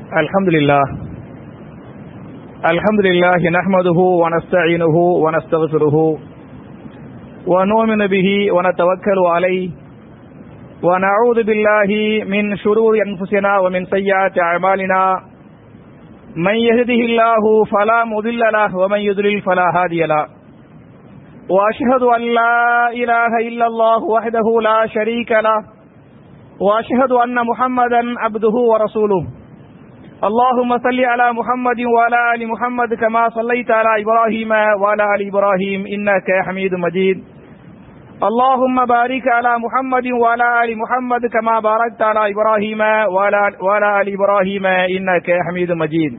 الحمد لله الحمد لله نحمده ونستعينه ونستغفره ونؤمن به ونتوكل عليه ونعوذ بالله من شرور أنفسنا ومن سيئات أعمالنا من يهده الله فلا مضل له ومن يضلل فلا هادي له وأشهد أن لا إله إلا الله وحده لا شريك له وأشهد أن محمدا عبده ورسوله اللهم صل على محمد وعلى ال محمد كما صليت على ابراهيم وعلى ال ابراهيم انك حميد مجيد اللهم بارك على محمد وعلى ال محمد كما باركت على ابراهيم وعلى وعلى ال ابراهيم انك حميد مجيد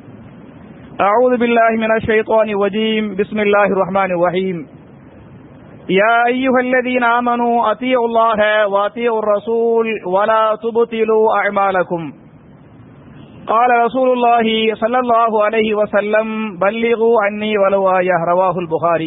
اعوذ بالله من الشيطان الرجيم بسم الله الرحمن الرحيم يا ايها الذين امنوا اطيعوا الله واطيعوا الرسول ولا تبطلوا اعمالكم قال رسول الله صلى الله عليه وسلم بلغوا عني ولو آية رواه البخاري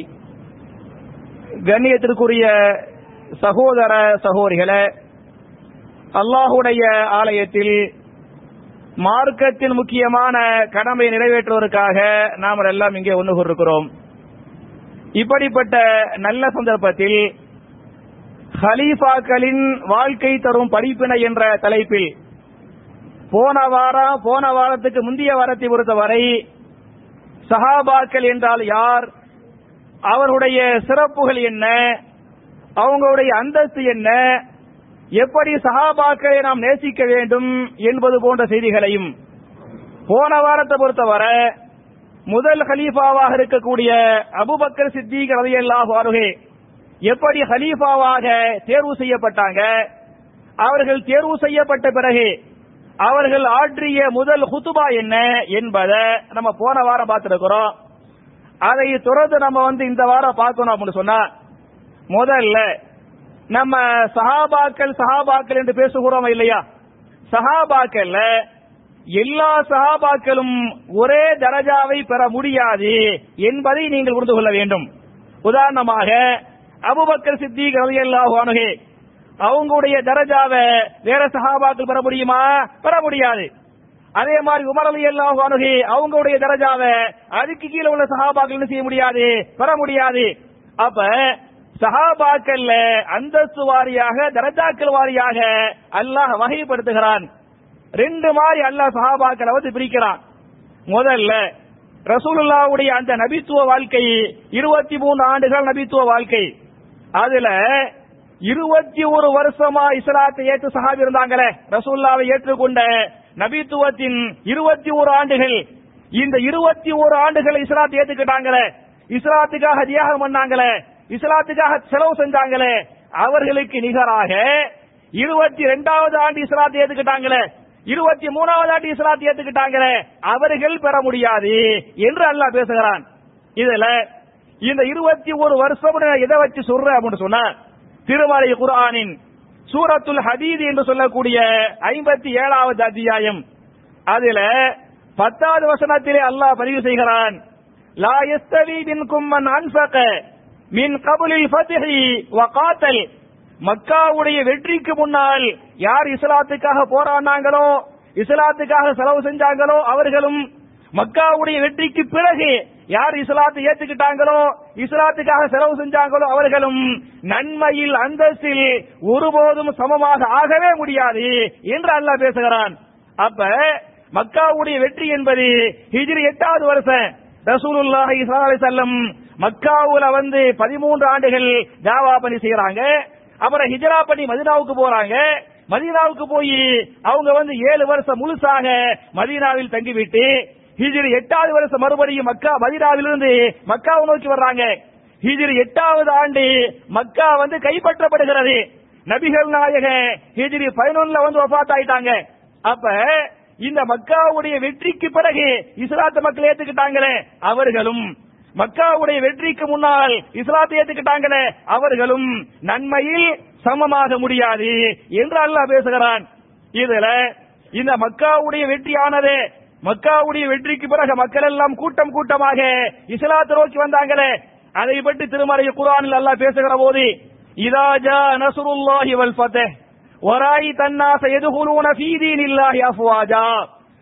கண்ணியத்திற்குரிய சகோதர சகோதரிகளே அல்லாஹுடைய ஆலயத்தில் மார்க்கத்தின் முக்கியமான கடமை நிறைவேற்றுவதற்காக நாம் எல்லாம் இங்கே ஒன்று கொண்டிருக்கிறோம் இப்படிப்பட்ட நல்ல சந்தர்ப்பத்தில் ஹலீஃபாக்களின் வாழ்க்கை தரும் படிப்பினை என்ற தலைப்பில் போன வாரம் போன வாரத்துக்கு முந்தைய வாரத்தை பொறுத்தவரை சஹாபாக்கள் என்றால் யார் அவர்களுடைய சிறப்புகள் என்ன அவங்களுடைய அந்தஸ்து என்ன எப்படி சஹாபாக்களை நாம் நேசிக்க வேண்டும் என்பது போன்ற செய்திகளையும் போன வாரத்தை பொறுத்தவரை முதல் ஹலீஃபாவாக இருக்கக்கூடிய அபுபக்கர் சித்திக் ரதையல்லாஹு அருகே எப்படி ஹலீஃபாவாக தேர்வு செய்யப்பட்டாங்க அவர்கள் தேர்வு செய்யப்பட்ட பிறகு அவர்கள் ஆற்றிய முதல் ஹுத்துபா என்ன என்பதை நம்ம போன வாரம் பார்த்திருக்கிறோம் அதை தொடர்ந்து நம்ம வந்து இந்த வாரம் பார்க்கணும் அப்படின்னு சொன்னா முதல்ல நம்ம சஹாபாக்கள் சஹாபாக்கள் என்று பேசுகிறோம் இல்லையா சஹாபாக்கள்ல எல்லா சஹாபாக்களும் ஒரே தரஜாவை பெற முடியாது என்பதை நீங்கள் புரிந்து கொள்ள வேண்டும் உதாரணமாக அபுபக்கர் சித்திக் ரலியல்லாஹு அன்ஹு அவங்களுடைய தரஜாவை வேற சஹாபாக்கள் பெற முடியுமா பெற முடியாது அதே மாதிரி உமர் அலி அல்லாஹு அணுகி அவங்களுடைய தரஜாவை அதுக்கு கீழே உள்ள சஹாபாக்கள் என்ன செய்ய முடியாது பெற முடியாது அப்ப சஹாபாக்கள்ல அந்தஸ்து வாரியாக தரஜாக்கள் வாரியாக அல்லாஹ் வகைப்படுத்துகிறான் ரெண்டு மாதிரி அல்லாஹ் சஹாபாக்களை வந்து பிரிக்கிறான் முதல்ல ரசூலுல்லாவுடைய அந்த நபித்துவ வாழ்க்கை இருபத்தி மூணு ஆண்டுகள் நபித்துவ வாழ்க்கை அதுல இருபத்தி ஒரு வருஷமா இஸ்லாத்தை ஏற்று சஹாபி இருந்தாங்களே ரசூல்லாவை ஏற்றுக்கொண்ட நபித்துவத்தின் இருபத்தி ஒரு ஆண்டுகள் இந்த இருபத்தி ஒரு ஆண்டுகள் இஸ்லாத்தை ஏத்துக்கிட்டாங்களே இஸ்லாத்துக்காக தியாகம் பண்ணாங்களே இஸ்லாத்துக்காக செலவு செஞ்சாங்களே அவர்களுக்கு நிகராக இருபத்தி ரெண்டாவது ஆண்டு இஸ்லாத்தை ஏத்துக்கிட்டாங்களே இருபத்தி மூணாவது ஆண்டு இஸ்லாத்தை ஏத்துக்கிட்டாங்களே அவர்கள் பெற முடியாது என்று அல்லாஹ் பேசுகிறான் இதுல இந்த இருபத்தி ஒரு வருஷம் எதை வச்சு சொல்ற அப்படின்னு சொன்னா திருமலை குர்ஆனின் சூரத்துல் ஹதீத் என்று சொல்லக்கூடிய ஐம்பத்தி ஏழாவது அத்தியாயம் அதுல பத்தாவது வசனத்திலே அல்லாஹ் பதிவு செய்கிறான் லா எஸ்தவி மின்கும் மன் அன்ஃபக மின் கபுலில் ஃபத்ஹி வ காத்தல் மக்காவுடைய வெற்றிக்கு முன்னால் யார் இஸ்லாத்துக்காக போராடினாங்களோ இஸ்லாத்துக்காக செலவு செஞ்சாங்களோ அவர்களும் மக்காவுடைய வெற்றிக்கு பிறகு யார் இஸ்லாத்தை ஏத்துக்கிட்டாங்களோ இஸ்லாத்துக்காக செலவு செஞ்சாங்களோ அவர்களும் நன்மையில் அந்தஸ்தில் ஒருபோதும் சமமாக ஆகவே முடியாது என்று அல்லாஹ் பேசுகிறான் அப்ப மக்காவுடைய வெற்றி என்பது ஹிஜ்ரி எட்டாவது வருஷம் ரசூலுல்லாஹி ஸல்லல்லாஹு அலைஹி வஸல்லம் மக்காவுல வந்து பதிமூன்று ஆண்டுகள் தாவா பணி செய்யறாங்க அப்புறம் ஹிஜ்ரா பண்ணி மதீனாவுக்கு போறாங்க மதீனாவுக்கு போய் அவங்க வந்து ஏழு வருஷம் முழுசாக மதீனாவில் தங்கிவிட்டு ஹிஜ்ரி எட்டாவது வருஷம் மறுபடியும் மக்கா மதீனாவிலிருந்து மக்காவை நோக்கி வர்றாங்க ஹிஜ்ரி எட்டாவது ஆண்டு மக்கா வந்து கைப்பற்றப்படுகிறது நபிகள் நாயக ஹிஜ்ரி பதினொன்னுல வந்து வஃபாத் ஆயிட்டாங்க அப்ப இந்த மக்காவுடைய வெற்றிக்கு பிறகு இஸ்லாத்த மக்கள் ஏத்துக்கிட்டாங்களே அவர்களும் மக்காவுடைய வெற்றிக்கு முன்னால் இஸ்லாத்தை ஏத்துக்கிட்டாங்களே அவர்களும் நன்மையில் சமமாக முடியாது என்று அல்லாஹ் பேசுகிறான் இதுல இந்த மக்காவுடைய வெற்றியானது மக்காவுடைய வெற்றிக்கு பிறகு மக்கள் எல்லாம் கூட்டம் கூட்டமாக இஸ்லாத்தை நோக்கி வந்தாங்களே அதை பற்றி திருமறை குரானில் அல்லாஹ் பேசுகிற போது இதா ஜா நஸ்ருல்லாஹி வல் ஃபத்ஹ் வராய் தன்னாச எதுகுலூன ஃபீ தீனில்லாஹி அஃப்வாஜா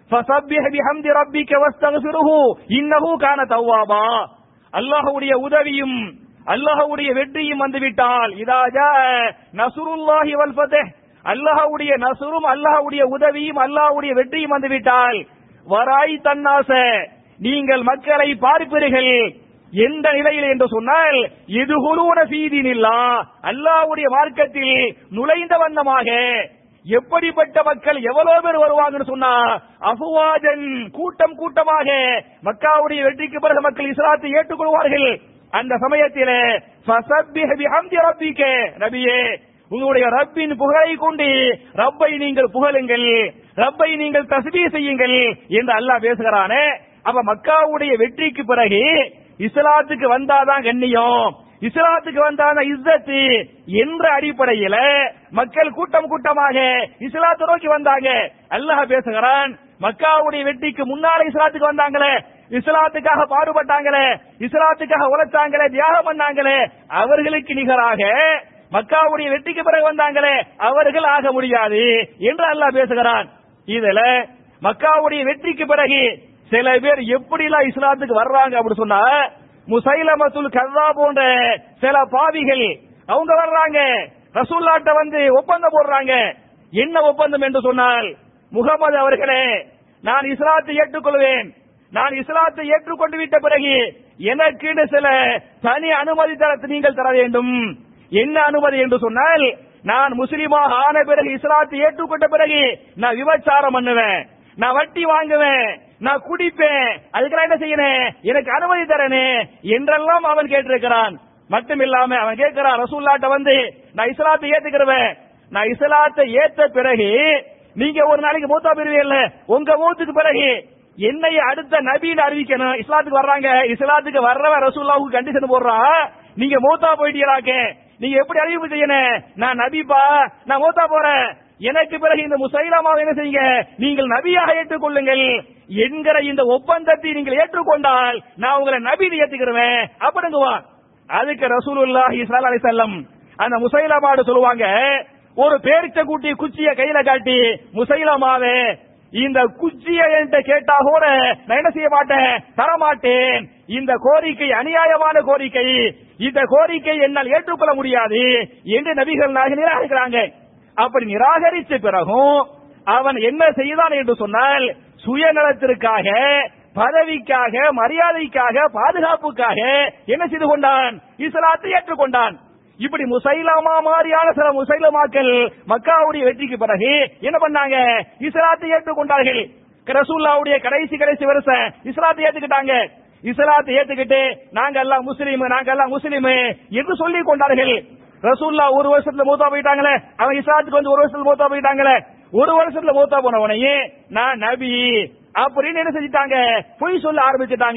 ஃபஸப்பிஹ் பிஹம்தி ரப்பிக வஸ்தக்ஃபிருஹு இன்னஹு கான தவ்வாபா அல்லாஹ்வுடைய உதவியும் அல்லாஹ்வுடைய வெற்றியும் வந்துவிட்டால் இதா ஜா நஸ்ருல்லாஹி வல் ஃபத்ஹ் அல்லாஹ்வுடைய நஸ்ரும் அல்லாஹ்வுடைய உதவியும் அல்லாஹ்வுடைய வெற்றியும் வந்துவிட்டால் வராய் தன்னாச நீங்கள் மக்களை பார்ப்பீர்கள் எந்த நிலையில் என்று சொன்னால் இது குருவன சீதினில்லா அல்லாஹ்வுடைய மார்க்கத்தில் நுழைந்த வண்ணமாக எப்படிப்பட்ட மக்கள் எவ்வளவு பேர் வருவாங்கன்னு சொன்னா அஃபுவாஜன் கூட்டம் கூட்டமாக மக்காவுடைய வெற்றிக்கு பிறகு மக்கள் இஸ்லாத்தை ஏற்றுக்கொள்வார்கள் அந்த சமயத்திலே ஃபஸப்பிஹ் பிஹம்தி ரப்பிக நபியே உங்களுடைய ரப்பின் புகழை கொண்டு ரப்பை நீங்கள் புகழுங்கள் ரப்பை நீங்கள் தஸ்பீ செய்யுங்கள் என்று அல்லாஹ் பேசுகிறானே அப்ப மக்காவுடைய வெற்றிக்கு பிறகு இஸ்லாத்துக்கு வந்தாதான் கண்ணியம் இஸ்லாத்துக்கு வந்தாதான் இஸ்ஸத்து என்ற அடிப்படையில மக்கள் கூட்டம் கூட்டமாக இஸ்லாத்தை நோக்கி வந்தாங்க அல்லாஹ் பேசுகிறான் மக்காவுடைய வெற்றிக்கு முன்னால இஸ்லாத்துக்கு வந்தாங்களே இஸ்லாத்துக்காக பாடுபட்டாங்களே இஸ்லாத்துக்காக உழைச்சாங்களே தியாகம் பண்ணாங்களே அவர்களுக்கு நிகராக மக்காவுடைய வெற்றிக்கு பிறகு வந்தாங்களே அவர்கள் ஆக முடியாது என்று அல்லாஹ் பேசுகிறான் இதுல மக்காவுடைய வெற்றிக்கு பிறகு சில பேர் எப்படிலாம் இஸ்லாத்துக்கு வர்றாங்க அப்படி சொன்னா முசைலமத்துல் கல்லா போன்ற சில பாவிகள் அவங்க வர்றாங்க ரசூல்லாட்ட வந்து ஒப்பந்தம் போடுறாங்க என்ன ஒப்பந்தம் என்று சொன்னால் முகமது அவர்களே நான் இஸ்லாத்தை ஏற்றுக்கொள்வேன் நான் இஸ்லாத்தை ஏற்றுக்கொண்டு விட்ட பிறகு எனக்குன்னு சில தனி அனுமதி தர நீங்கள் தர வேண்டும் என்ன அனுமதி என்று சொன்னால் நான் முஸ்லிமாக ஆன பிறகு இஸ்லாத்தை ஏற்றுக்கொண்ட பிறகு நான் விபச்சாரம் பண்ணுவேன் நான் வட்டி வாங்குவேன் நான் குடிப்பேன் அதுக்கு நான் என்ன செய்யணும் எனக்கு அனுமதி தரனே என்றெல்லாம் அவன் கேட்டிருக்கிறான் மட்டும் இல்லாம அவன் கேட்கிறான் ரசூல்லாட்ட வந்து நான் இஸ்லாத்தை ஏத்துக்கிறவன் நான் இஸ்லாத்தை ஏத்த பிறகு நீங்க ஒரு நாளைக்கு மூத்தா பெறுவீங்கல்ல உங்க மூத்துக்கு பிறகு என்னை அடுத்த நபின்னு அறிவிக்கணும் இஸ்லாத்துக்கு வர்றாங்க இஸ்லாத்துக்கு வர்றவன் ரசூல்லாவுக்கு கண்டிஷன் போடுறான் நீங்க மூத்தா போயிட்டீங்களாக்க நீங்க எப்படி அறிவிப்பு செய்யணும் நான் நபிப்பா நான் மூத்தா போறேன் எனக்கு பிறகு இந்த முசைலாமாவை என்ன செய்யுங்க நீங்கள் நபியாக ஏற்றுக்கொள்ளுங்கள் என்கிற இந்த ஒப்பந்தத்தை நீங்கள் ஏற்றுக்கொண்டால் நான் உங்களை நபி ஏத்துக்கிறேன் அப்படிங்குவான் அதுக்கு ரசூலுல்லாஹி ஸல்லல்லாஹு அலைஹி வஸல்லம் அந்த முசைலமாடு சொல்லுவாங்க ஒரு பேரிச்ச கூட்டி குச்சிய கையில காட்டி முசைலமாவே இந்த குச்சிய என்கிட்ட கேட்டா கூட நான் என்ன செய்ய மாட்டேன் தரமாட்டேன் இந்த கோரிக்கை அநியாயமான கோரிக்கை இந்த கோரிக்கை என்னால் ஏற்றுக்கொள்ள முடியாது என்று நபிகள் நாயகம் நிராகரிக்கிறாங்க அப்படி நிராகரித்த பிறகும் அவன் என்ன செய்தான் என்று சொன்னால் சுயநலத்திற்காக பதவிக்காக மரியாதைக்காக பாதுகாப்புக்காக என்ன செய்து கொண்டான் இஸ்லாத்தை ஏற்றுக்கொண்டான் இப்படி முசைலமா மாதிரியான சில முசைலமாக்கள் மக்காவுடைய வெற்றிக்கு பிறகு என்ன பண்ணாங்க இஸ்லாத்தை ஏற்றுக்கொண்டார்கள் ரசூல்லாவுடைய கடைசி கடைசி வருஷம் இஸ்லாத்தை ஏத்துக்கிட்டாங்க இஸ்லாத்தை ஏத்துக்கிட்டு நாங்க எல்லாம் முஸ்லீம் நாங்க எல்லாம் முஸ்லீம் என்று சொல்லிக் கொண்டார்கள் ரசூல்லா ஒரு வருஷத்துல மூத்தா போயிட்டாங்களே அவன் இஸ்லாத்துக்கு வந்து ஒரு வருஷத்துல மூத்தா போயிட்டாங்களே ஒரு வருஷத்துல மூத்தா போனவனையே நான் நபி அப்படின்னு என்ன செஞ்சிட்டாங்க பொய் சொல்ல ஆரம்பிச்சிட்டாங்க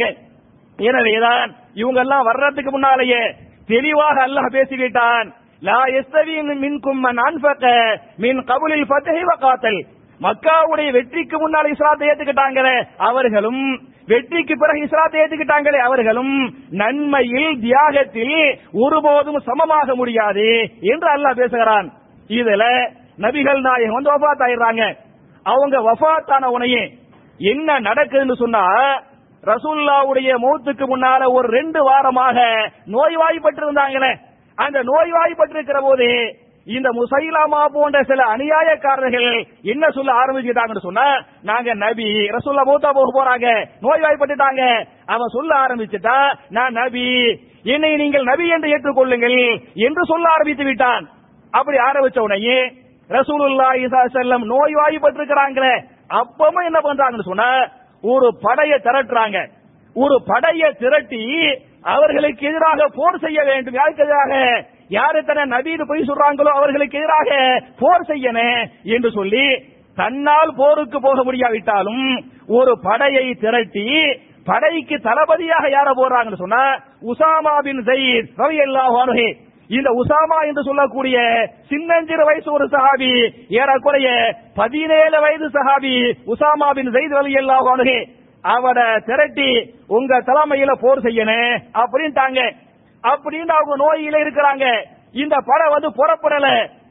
எனவேதான் இவங்க எல்லாம் வர்றதுக்கு முன்னாலேயே தெளிவாக அல்லாஹ் பேசிவிட்டான் லா எஸ்தவி மின்கும் மன் அன்ஃபக மின் கபுலில் ஃபத்ஹி வ காத்தல் மக்காவுடைய வெற்றிக்கு முன்னால் இஸ்லாத்தை ஏத்துக்கிட்டாங்களே அவர்களும் வெற்றிக்கு பிறகு இஸ்லாத்தை ஏத்துக்கிட்டாங்களே அவர்களும் நன்மையில் தியாகத்தில் ஒருபோதும் சமமாக முடியாது என்று அல்லாஹ் பேசுகிறான் இதுல நபிகள் நாயகம் வந்து வஃபாத் ஆயிடுறாங்க அவங்க வஃபாத் ஆன உனையே என்ன நடக்குதுன்னு சொன்னா ரசூல்லாவுடைய மௌத்துக்கு முன்னால ஒரு ரெண்டு வாரமாக நோய்வாய்ப்பட்டிருந்தாங்களே அந்த நோய்வாய்ப்பட்டிருக்கிற போது இந்த முசைலாமா போன்ற சில அநியாயக்காரர்கள் என்ன சொல்ல ஆரம்பிச்சுட்டாங்கன்னு சொன்னா நாங்க நபி ரசூல்லா மூத்தா போக போறாங்க நோய்வாய்ப்பட்டுட்டாங்க அவன் சொல்ல ஆரம்பிச்சுட்டா நான் நபி என்னை நீங்கள் நபி என்று ஏற்றுக்கொள்ளுங்கள் என்று சொல்ல ஆரம்பித்து விட்டான் அப்படி ஆரம்பிச்ச உடனே ரசூலுல்லாஹி செல்லம் நோய்வாய்ப்பட்டிருக்கிறாங்களே அப்பவும் என்ன பண்றாங்கன்னு சொன்னா ஒரு படையை திரட்டுறாங்க ஒரு படையை திரட்டி அவர்களுக்கு எதிராக போர் செய்ய வேண்டும் யாருக்கு எதிராக யாரு தன நபீது பொய் சொல்றாங்களோ அவர்களுக்கு எதிராக போர் செய்யணும் என்று சொல்லி தன்னால் போருக்கு போக முடியாவிட்டாலும் ஒரு படையை திரட்டி படைக்கு தளபதியாக யார போறாங்கன்னு சொன்னா உசாமா பின் ஜயீத் ரவி அல்லாஹ் இந்த உசாமா என்று சொல்லக்கூடிய சின்னஞ்சிறு வயசு ஒரு சஹாபி ஏறக்குறைய பதினேழு வயது சஹாபி உசாமா பின் ஜெயித் அலி அல்லாஹ் அவட திரட்டி உங்க தலைமையில போர் செய்யணும் அப்படின்ட்டாங்க அப்படின்னு அவங்க நோயில இருக்கிறாங்க இந்த படம் வந்து புறப்படல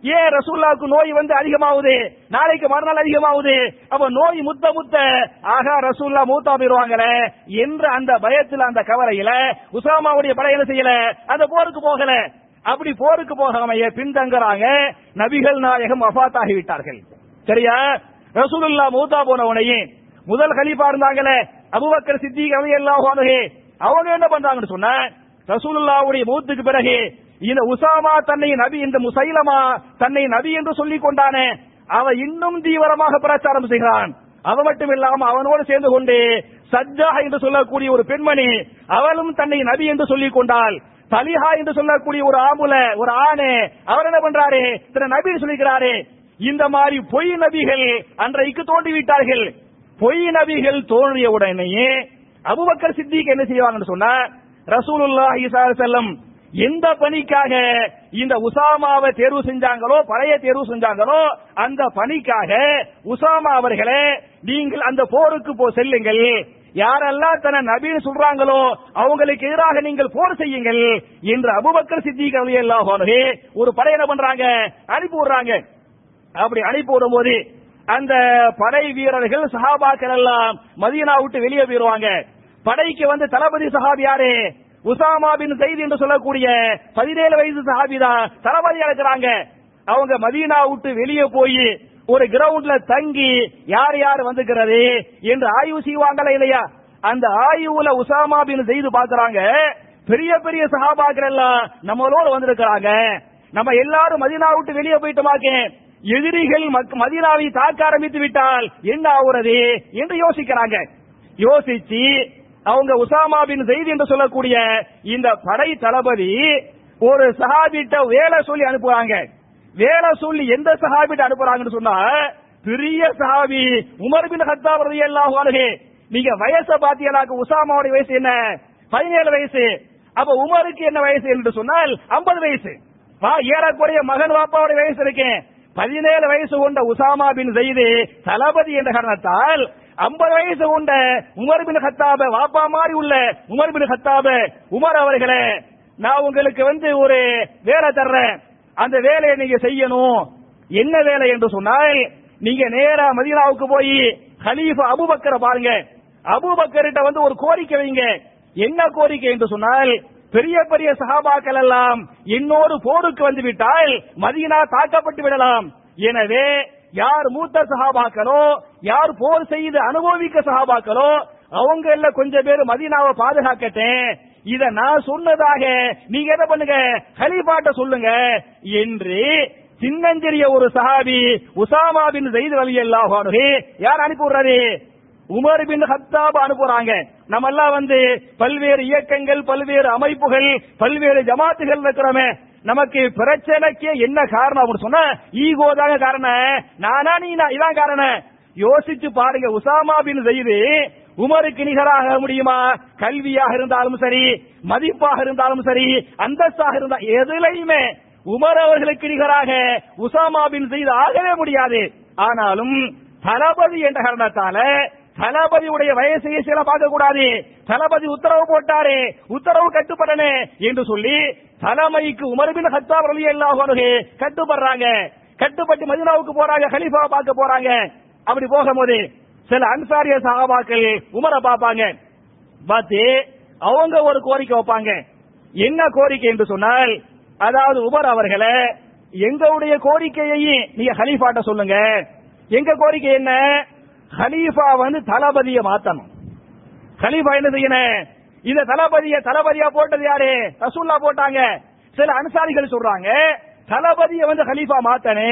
ஏன் ரசூல்லாவுக்கு நோய் வந்து அதிகமாகுது நாளைக்கு மறுநாள் அதிகமாகுது அப்ப நோய் முத்த முத்த ஆகா ரசூல்லா மூத்தா போயிருவாங்களே என்ற அந்த பயத்துல அந்த கவலையில உசாமாவுடைய படை என்ன செய்யல அந்த போருக்கு போகல அப்படி போருக்கு போகாமைய பின்தங்குறாங்க நபிகள் நாயகம் வஃபாத் ஆகிவிட்டார்கள் சரியா ரசூலுல்லா மூத்தா போனவனையே முதல் கலீஃபா இருந்தாங்களே அபூபக்கர் சித்திக் ரலியல்லாஹு அன்ஹு அவங்க என்ன பண்றாங்கன்னு சொன்னா ரசூலுல்லாவுடைய மூத்துக்கு பிறகு இந்த உசாமா தன்னை நபி இந்த முசைலமா தன்னை நபி என்று சொல்லிக் கொண்டானே அவ இன்னும் தீவிரமாக பிரச்சாரம் செய்கிறான் அவ மட்டும் இல்லாம அவனோடு சேர்ந்து கொண்டு சஜ்ஜா என்று சொல்லக்கூடிய ஒரு பெண்மணி அவளும் தன்னை நபி என்று சொல்லிக் கொண்டாள் தலிஹா என்று சொல்லக்கூடிய ஒரு ஆம்புல ஒரு ஆணு அவர் என்ன பண்றாரு திரு நபி சொல்லிக்கிறாரு இந்த மாதிரி பொய் நபிகள் அன்றைக்கு தோன்றிவிட்டார்கள் பொய் நபிகள் தோன்றிய உடனேயே அபுபக்கர் சித்திக் என்ன செய்வாங்கன்னு சொன்னா ரசூலுல்லாஹி ஸல்லல்லாஹு அலைஹி வஸல்லம் எந்த பணிக்காக இந்த உசாமாவை தேர்வு செஞ்சாங்களோ பழைய தேர்வு செஞ்சாங்களோ அந்த பணிக்காக உசாமா அவர்களே நீங்கள் அந்த போருக்கு போ செல்லுங்கள் யாரெல்லாம் தன்னை நபின்னு சொல்றாங்களோ அவங்களுக்கு எதிராக நீங்கள் போர் செய்யுங்கள் என்று அபுபக்கர் சித்திக் ரலியல்லாஹு அன்ஹு ஒரு படை என்ன பண்றாங்க அனுப்பி விடுறாங்க அப்படி அனுப்பி விடும்போது அந்த படை வீரர்கள் சஹாபாக்கள் எல்லாம் மதீனா விட்டு வெளியே போயிருவாங்க படைக்கு வந்து தளபதி சஹாபி யாரு உசாமா பின் செய்தி என்று சொல்லக்கூடிய பதினேழு வயசு சஹாபி தான் தளபதியா இருக்கிறாங்க அவங்க மதீனா விட்டு வெளியே போய் ஒரு கிரவுண்ட்ல தங்கி யார் யார் வந்துக்கிறது என்று ஆய்வு செய்வாங்களா இல்லையா அந்த ஆய்வுல உசாமா பின் செய்து பாக்குறாங்க பெரிய பெரிய சஹாபாக்கள் எல்லாம் நம்மளோட வந்திருக்கிறாங்க நம்ம எல்லாரும் மதீனா விட்டு வெளியே போயிட்டோமாக்க எதிரிகள் மக்- மதீனாவை தாக்க ஆரம்பித்து விட்டால் என்ன ஆகுறது என்று யோசிக்கிறாங்க யோசிச்சு அவங்க உசாமா பின் செய்தி என்று சொல்லக்கூடிய இந்த படை தளபதி ஒரு சஹாபிட்ட வேலை சொல்லி அனுப்புறாங்க வேலை சொல்லி எந்த சஹாபிட்ட அனுப்புறாங்கன்னு சொன்னா பெரிய சஹாபி உமர் பின் ஹத்தாப் ரலியல்லாஹு அன்ஹு நீங்க வயசை பாத்தீங்கன்னாக்க உசாமாவுடைய வயசு என்ன பதினேழு வயசு அப்ப உமருக்கு என்ன வயசு என்று சொன்னால் 50 வயசு வா ஏறக்குறைய மகன் வாப்பாவுடைய வயசு இருக்கேன் பதினேழு வயசு கொண்ட உசாமா பின் ஜெயிது தளபதி என்ற காரணத்தால் 50 வயசு கொண்ட உமர் பின் ஹத்தாப வாப்பா மாதிரி உள்ள உமர் பின் ஹத்தாப உமர் அவர்களே நான் உங்களுக்கு வந்து ஒரு வேலை தர்றேன் அந்த வேலையை நீங்க செய்யணும் என்ன வேலை என்று சொன்னால் நீங்க நேரா மதீனாவுக்கு போய் ஹலீஃபா அபூபக்கரை பாருங்க அபூபக்கர்கிட்ட வந்து ஒரு கோரிக்கை வைங்க என்ன கோரிக்கை என்று சொன்னால் பெரிய பெரிய சஹாபாக்கள் எல்லாம் என்னோடு போருக்கு வந்து விட்டால் மதீனா தாக்கப்பட்டு விடலாம் எனவே யார் மூத்த சஹாபாக்களோ யார் போர் செய்து அனுபவிக்க சஹாபாக்களோ அவங்க எல்லாம் கொஞ்சம் பேர் மதீனாவை பாதுகாக்கட்டேன் இத நான் சொன்னதாக நீங்க என்ன பண்ணுங்க ஹலீஃபாட்ட சொல்லுங்க என்று சின்னஞ்சிறிய ஒரு சஹாபி உசாமா பின் ஜெயித் ரலியல்லாஹு அன்ஹு யார் அனுப்பி விடுறாரு உமர் பின் ஹத்தாப் அனுப்புறாங்க நம்ம எல்லாம் வந்து பல்வேறு இயக்கங்கள் பல்வேறு அமைப்புகள் பல்வேறு ஜமாத்துகள் இருக்கிறோமே நமக்கு பிரச்சனைக்கு என்ன காரணம் அப்படின்னு சொன்னா ஈகோ தாங்க காரணம் நானா நீ இதான் காரணம் யோசிச்சு பாருங்க உசாமா பின் ஜெயிது உமருக்கு நிகராக முடியுமா கல்வியாக இருந்தாலும் சரி மதிப்பாக இருந்தாலும் சரி அந்தஸ்தாக இருந்தா எதுலையுமே உமர் அவர்களுக்கு நிகராக உசாமா பின் செய்து ஆகவே முடியாது ஆனாலும் தளபதி என்ற காரணத்தால தளபதியுடைய வயசையை சில பார்க்க கூடாது தளபதி உத்தரவு போட்டாரு உத்தரவு கட்டுப்படனே என்று சொல்லி தலைமைக்கு உமர் பின் ஹத்தாப் ரலியல்லாஹு அன்ஹு கட்டுப்படுறாங்க கட்டுப்பட்டு மதீனாவுக்கு போறாங்க கலீஃபா பார்க்க போறாங்க அப்படி போகும்போது சில அன்சாரிய சஹாபாக்கள் உமரை பார்ப்பாங்க பார்த்து அவங்க ஒரு கோரிக்கை வைப்பாங்க என்ன கோரிக்கை என்று சொன்னால் அதாவது உமர் அவர்களே எங்களுடைய கோரிக்கையையும் நீங்க ஹலீஃபாட்ட சொல்லுங்க எங்க கோரிக்கை என்ன ஹலீஃபா வந்து தளபதியை மாத்தணும் ஹலீஃபா என்ன செய்யணும் இந்த தளபதிய தளபதியா போட்டது யாரு ரசூல்லா போட்டாங்க சில அன்சாரிகள் சொல்றாங்க தளபதியை வந்து ஹலீஃபா மாத்தனே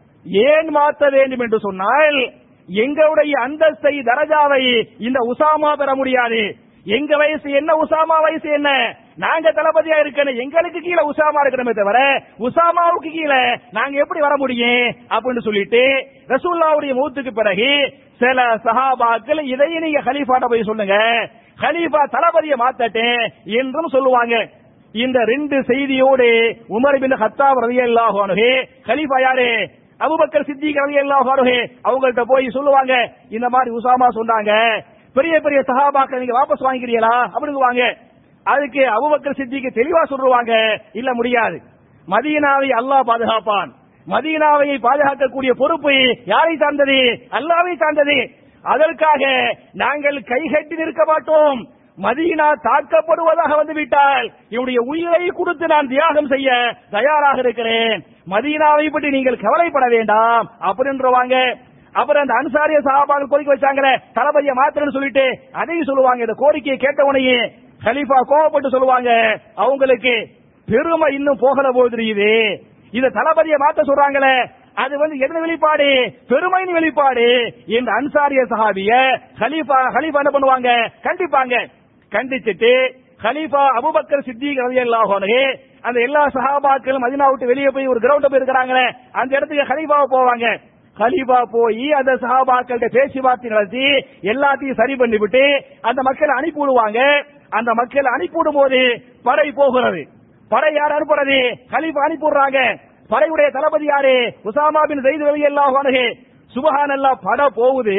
ஏன் மாத்த வேண்டும் என்று சொன்னால் எங்களுடைய அந்தஸ்தை தரஜாவை இந்த உசாமா பெற முடியாது எங்க வயசு என்ன உசாமா வயசு என்ன நாங்க தளபதியா இருக்கணும் எங்களுக்கு கீழே உசாமா இருக்கணுமே தவிர உசாமாவுக்கு கீழே நாங்க எப்படி வர முடியும் அப்படின்னு சொல்லிட்டு ரசூல்லாவுடைய மூத்துக்கு பிறகு சில சஹாபாக்கள் இதையும் நீங்க ஹலீஃபாட்ட போய் சொல்லுங்க ஹலீஃபா தளபதியை மாத்தட்டேன் என்றும் சொல்லுவாங்க இந்த ரெண்டு செய்தியோடு உமர் பின் ஹத்தாப் ரலியல்லாஹு அன்ஹு ஹலீஃபா யாரு அபூபக்கர் சித்திக் ரலியல்லாஹு அன்ஹு அவங்கள்ட்ட போய் சொல்லுவாங்க இந்த மாதிரி உசாமா சொன்னாங்க பெரிய பெரிய சஹாபாக்கள் நீங்க வாபஸ் வாங்கிக்கிறீங்களா அப்படிங்குவாங்க அதுக்கு அபூபக்கர் சித்திக்கு தெளிவா சொல்லுவாங்க இல்ல முடியாது மதீனாவை அல்லாஹ் பாதுகாப்பான் மதீனாவை பாதுகாக்கக்கூடிய பொறுப்பு யாரை சார்ந்தது அல்லாவை சார்ந்தது அதற்காக நாங்கள் கைகட்டி நிற்க மாட்டோம் மதீனா தாக்கப்படுவதாக வந்துவிட்டால் என்னுடைய உயிரை கொடுத்து நான் தியாகம் செய்ய தயாராக இருக்கிறேன் மதீனாவை பற்றி நீங்கள் கவலைப்பட வேண்டாம் அப்படின்றவாங்க அப்புறம் அந்த அன்சாரிய சகாபாக்கள் கோரிக்கை வச்சாங்களே தளபதியை மாத்திரன்னு சொல்லிட்டு அதையும் சொல்லுவாங்க இந்த கோரிக்கையை கேட்டவனையே கலீஃபா கோவப்பட்டு சொல்லுவாங்க அவங்களுக்கு பெருமை இன்னும் போகல போது தெரியுது இந்த தளபதியை மாத்த சொல்றாங்களே அது வந்து என்ன வெளிப்பாடு பெருமையின் வெளிப்பாடு இந்த அன்சாரிய சஹாபிய ஹலீஃபா ஹலீஃபா என்ன பண்ணுவாங்க கண்டிப்பாங்க கண்டிச்சிட்டு ஹலீஃபா அபுபக்கர் சித்திக் ரலியல்லாஹு அன்ஹு அந்த எல்லா சஹாபாக்களும் மதீனா விட்டு வெளியே போய் ஒரு கிரவுண்ட் போய் இருக்கிறாங்களே அந்த இடத்துக்கு ஹலீஃபாவை போவாங்க ஹலீஃபா போய் அந்த சஹாபாக்கள்கிட்ட பேச்சுவார்த்தை நடத்தி எல்லாத்தையும் சரி பண்ணிவிட்டு அந்த மக்களை அனுப்பி விடுவாங்க அந்த மக்களை அனுப்பி விடும் போது படை போகிறது படை யார் அனுப்புறது ஹலீஃபா அனுப்பி விடுறாங்க படையுடைய தளபதி யாரு உசாமா பின் ஜெயித் ரலியல்லாஹு அன்ஹு சுபஹானல்லாஹ் படை போகுது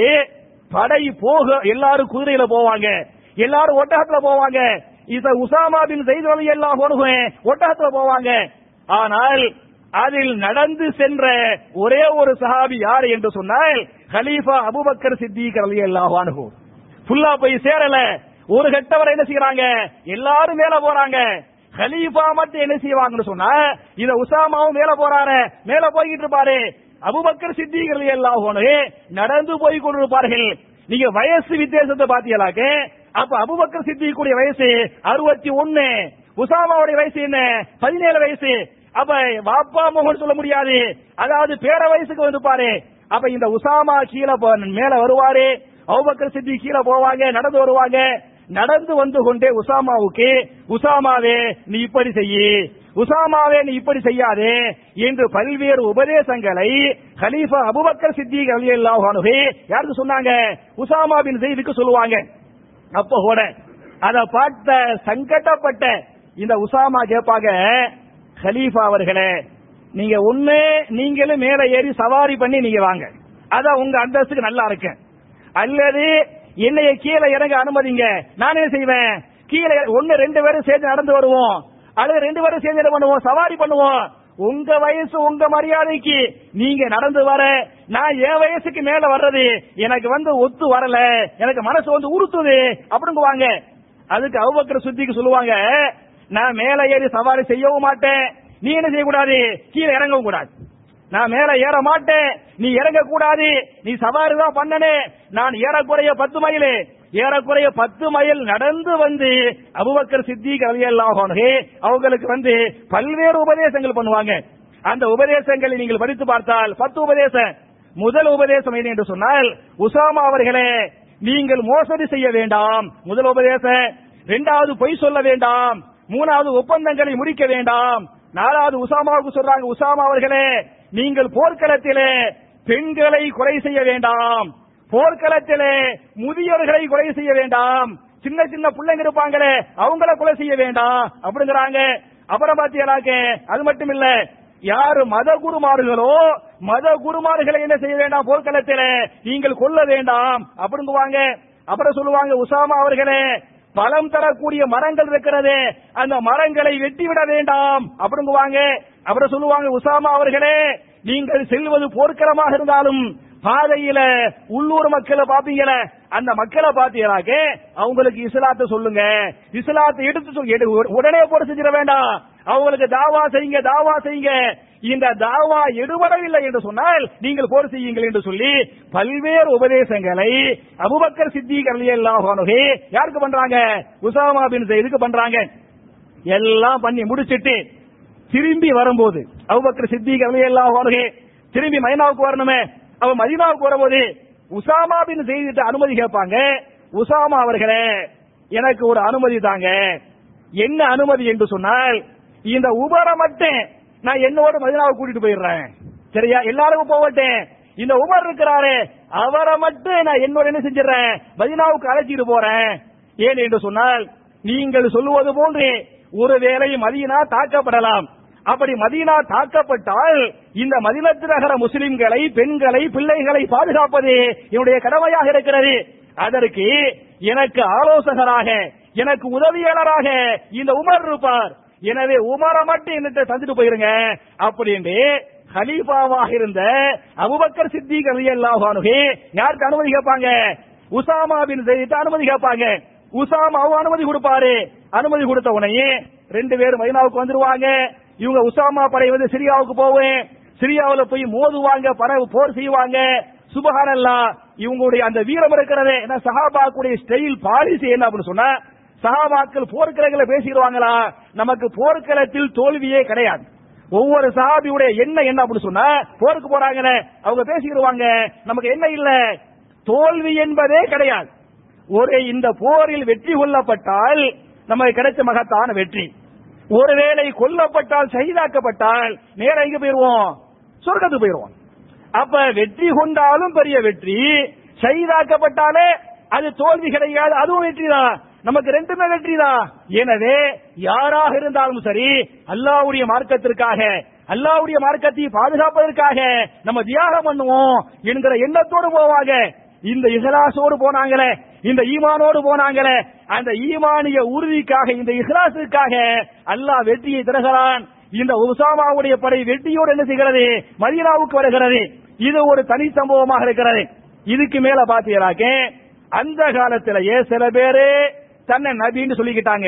படை போக எல்லாரும் குதிரையில போவாங்க எல்லாரும் ஒட்டகத்துல போவாங்க இத உசாமா பின் ஜெயித் ரலியல்லாஹு அன்ஹு ஒட்டகத்துல போவாங்க ஆனால் அதில் நடந்து சென்ற ஒரே ஒரு சஹாபி யார் என்று சொன்னால் கலீஃபா அபுபக்கர் சித்திக் ரலியல்லாஹு அன்ஹு ஃபுல்லா போய் சேரல ஒரு கட்டவரை என்ன செய்யறாங்க எல்லாரும் மேல போறாங்க கலீஃபா மட்டும் என்ன செய்வாங்கன்னு சொன்னா இந்த உசாமாவும் மேல போறாரு மேல போய்கிட்டு இருப்பாரு அபுபக்கர் சித்திக் ரலியல்லாஹு அன்ஹு நடந்து போய் கொண்டிருப்பார்கள் நீங்க வயசு வித்தியாசத்தை பாத்தீங்களாக்க அப்ப அபுபக்கர் சித்திக்குடைய வயசு அறுபத்தி ஒன்னு உசாமாவுடைய வயசு என்ன பதினேழு வயசு அப்ப வாப்பா மகன் சொல்ல முடியாது அதாவது பேர வயசுக்கு வந்து பாரு அப்ப இந்த உசாமா கீழே போ- மேல வருவாரு அபுபக்கர் சித்தி கீழே போவாங்க நடந்து வருவாங்க நடந்து வந்து கொண்டே உசாமாவுக்கு உசாமாவே நீ இப்படி செய்யி உசாமாவே நீ இப்படி செய்யாதே என்று பல்வேறு உபதேசங்களை கலீஃபா அபுபக்கர் சித்திக் ரலியல்லாஹு அன்ஹு யாருக்கு சொன்னாங்க உசாமா பின் ஜெயிதுக்கு சொல்லுவாங்க அப்ப கூட அத பார்த்த சங்கடப்பட்ட இந்த உசாமா கேட்பாங்க கலீஃபா அவர்களே நீங்க ஒண்ணு நீங்களும் மேல ஏறி சவாரி பண்ணி நீங்க வாங்க அதான் உங்க அந்தஸ்துக்கு நல்லா இருக்கு அல்லது என்னைய கீழே இறங்க அனுமதிங்க நான் என்ன செய்வேன் கீழே ஒண்ணு ரெண்டு பேரும் சேர்ந்து நடந்து வருவோம் அல்லது ரெண்டு பேரும் சேர்ந்து என்ன பண்ணுவோம் சவாரி பண்ணுவோம் உங்க வயசு உங்க மரியாதைக்கு நீங்க நடந்து வர நான் என் வயசுக்கு மேல வர்றது எனக்கு வந்து ஒத்து வரல எனக்கு மனசு வந்து உறுத்துது அப்படிங்குவாங்க அதுக்கு அவுபக்கர் சுத்திக்கு சொல்லுவாங்க நான் மேல ஏறி சவாரி செய்யவும் மாட்டேன் நீ என்ன செய்யக்கூடாது கீழே இறங்கவும் கூடாது நான் மேல ஏற மாட்டேன் நீ இறங்க கூடாது நீ சவாரி தான் பண்ணனே நான் ஏறக்குறைய பத்து மைல் ஏறக்குறைய பத்து மைல் நடந்து வந்து அபுபக்கர் சித்திக் ரலியல்லாஹு அன்ஹு அவங்களுக்கு வந்து பல்வேறு உபதேசங்கள் பண்ணுவாங்க அந்த உபதேசங்களை நீங்கள் படித்து பார்த்தால் பத்து உபதேசம் முதல் உபதேசம் என்ன என்று சொன்னால் உசாமா அவர்களே நீங்கள் மோசடி செய்ய வேண்டாம் முதல் உபதேசம் இரண்டாவது பொய் சொல்ல வேண்டாம் மூணாவது ஒப்பந்தங்களை முடிக்க வேண்டாம் நாலாவது உசாமாவுக்கு சொல்றாங்க உசாமா அவர்களே நீங்கள் போர்க்களத்திலே பெண்களை கொலை செய்ய வேண்டாம் போர்க்களத்திலே முதியோர்களை கொலை செய்ய வேண்டாம் சின்ன சின்ன பிள்ளைங்க இருப்பாங்களே அவங்கள கொலை செய்ய வேண்டாம் அப்படிங்கிறாங்க அப்புறம் பாத்தீங்களாக்க அது மட்டும் இல்ல யாரு மத குருமார்களோ மத குருமார்களை என்ன செய்ய வேண்டாம் போர்க்களத்திலே நீங்கள் கொல்ல வேண்டாம் அப்படிங்குவாங்க அப்புறம் சொல்லுவாங்க உசாமா அவர்களே பழம் தரக்கூடிய மரங்கள் இருக்கிறது அந்த மரங்களை வெட்டி விட வேண்டாம் அப்படிங்குவாங்க அப்புறம் சொல்லுவாங்க உசாமா அவர்களே நீங்கள் செல்வது போர்க்களமாக இருந்தாலும் பாதையில உள்ளூர் மக்களை பாப்பீங்கள அந்த மக்களை பாத்தீங்களாக்க அவங்களுக்கு இஸ்லாத்தை சொல்லுங்க இஸ்லாத்தை எடுத்து சொல்~ எடு- உடனே போட செஞ்சிட வேண்டாம் அவங்களுக்கு தாவா செய்யுங்க தாவா செய்யுங்க இந்த தாவா எடுபடவில்லை என்று சொன்னால் நீங்கள் போர் செய்யுங்கள் என்று சொல்லி பல்வேறு உபதேசங்களை அபுபக்கர் சித்திக் ரலியல்லாஹு அன்ஹு யாருக்கு பண்றாங்க உசாமா பின் ஜெயிதுக்கு பண்றாங்க எல்லாம் பண்ணி முடிச்சிட்டு திரும்பி வரும்போது அபுபக்கர் சித்திக் ரலியல்லாஹு அன்ஹு திரும்பி மைனாவுக்கு வரணுமே அவ மதீனாவுக்கு வரும்போது உசாமா பின் செய்துட்டு அனுமதி கேட்பாங்க உசாமா அவர்களே எனக்கு ஒரு அனுமதி தாங்க என்ன அனுமதி என்று சொன்னால் இந்த உபரை மட்டும் நான் என்னோட மதினாவுக்கு கூட்டிட்டு போயிடுறேன் சரியா எல்லாருக்கும் போகட்டேன் இந்த உமர் இருக்கிறாரு அவரை மட்டும் நான் என்னோட என்ன செஞ்சிடறேன் மதினாவுக்கு அழைச்சிட்டு போறேன் ஏன் என்று சொன்னால் நீங்கள் சொல்லுவது போன்று ஒருவேளை மதீனா தாக்கப்படலாம் அப்படி மதீனா தாக்கப்பட்டால் இந்த மதினத்து நகர முஸ்லிம்களை பெண்களை பிள்ளைகளை பாதுகாப்பது என்னுடைய கடமையாக இருக்கிறது அதற்கு எனக்கு ஆலோசகராக எனக்கு உதவியாளராக இந்த உமர் இருப்பார் எனவே உமரை மட்டும் என்னட்ட தந்துட்டு போயிருங்க அப்படின்னு ஹலீஃபாவாக இருந்த அபுபக்கர் சித்திக் ரலியல்லாஹு அன்ஹு யாருக்கு அனுமதி கேட்பாங்க உசாமா பின் ஜெயித் அனுமதி கேட்பாங்க உசாமா அனுமதி கொடுப்பாரு அனுமதி கொடுத்த உடனே ரெண்டு பேரும் மதீனாவுக்கு வந்துருவாங்க இவங்க உசாமா படை வந்து சிரியாவுக்கு போவேன் சிரியாவுல போய் மோதுவாங்க பர போர் செய்வாங்க சுபஹானல்லா இவங்களுடைய அந்த வீரம் இருக்கிறதே ஏன்னா சஹாபாக்குடைய ஸ்டைல் பாலிசி என்ன அப்படின்னு சொன்னா சஹாபாக்கள் போர்க்களங்களை பேசிடுவாங்களா நமக்கு போர்க்களத்தில் தோல்வியே கிடையாது ஒவ்வொரு சஹாபியுடைய எண்ணம் என்ன அப்படின்னு சொன்னா போருக்கு போறாங்களே அவங்க பேசிடுவாங்க நமக்கு என்ன இல்ல தோல்வி என்பதே கிடையாது ஒரு இந்த போரில் வெற்றி கொள்ளப்பட்டால் நமக்கு கிடைச்ச மகத்தான வெற்றி ஒருவேளை கொல்லப்பட்டால் சகிதாக்கப்பட்டால் நேர எங்க போயிருவோம் சொர்க்கத்துக்கு போயிருவோம் அப்ப வெற்றி கொண்டாலும் பெரிய வெற்றி சகிதாக்கப்பட்டாலே அது தோல்வி கிடையாது அதுவும் வெற்றி தான் நமக்கு ரெண்டுமே வெற்றி தான் எனவே யாராக இருந்தாலும் சரி அல்லாவுடைய மார்க்கத்திற்காக அல்லாவுடைய மார்க்கத்தை பாதுகாப்பதற்காக நம்ம தியாகம் பண்ணுவோம் என்கிற எண்ணத்தோடு போவாங்க இந்த இஹ்லாசோடு போனாங்களே இந்த ஈமானோடு போனாங்களே அந்த ஈமானிய உறுதிக்காக இந்த இஹ்லாசுக்காக அல்லாஹ் வெற்றியை தருகிறான் இந்த உசாமாவுடைய படை வெற்றியோடு என்ன செய்கிறது மதீனாவுக்கு வருகிறது இது ஒரு தனி சம்பவமாக இருக்கிறது இதுக்கு மேல பாத்தீங்கன்னாக்க அந்த காலத்திலேயே சில பேரு தன்னை நபின்னு சொல்லிக்கிட்டாங்க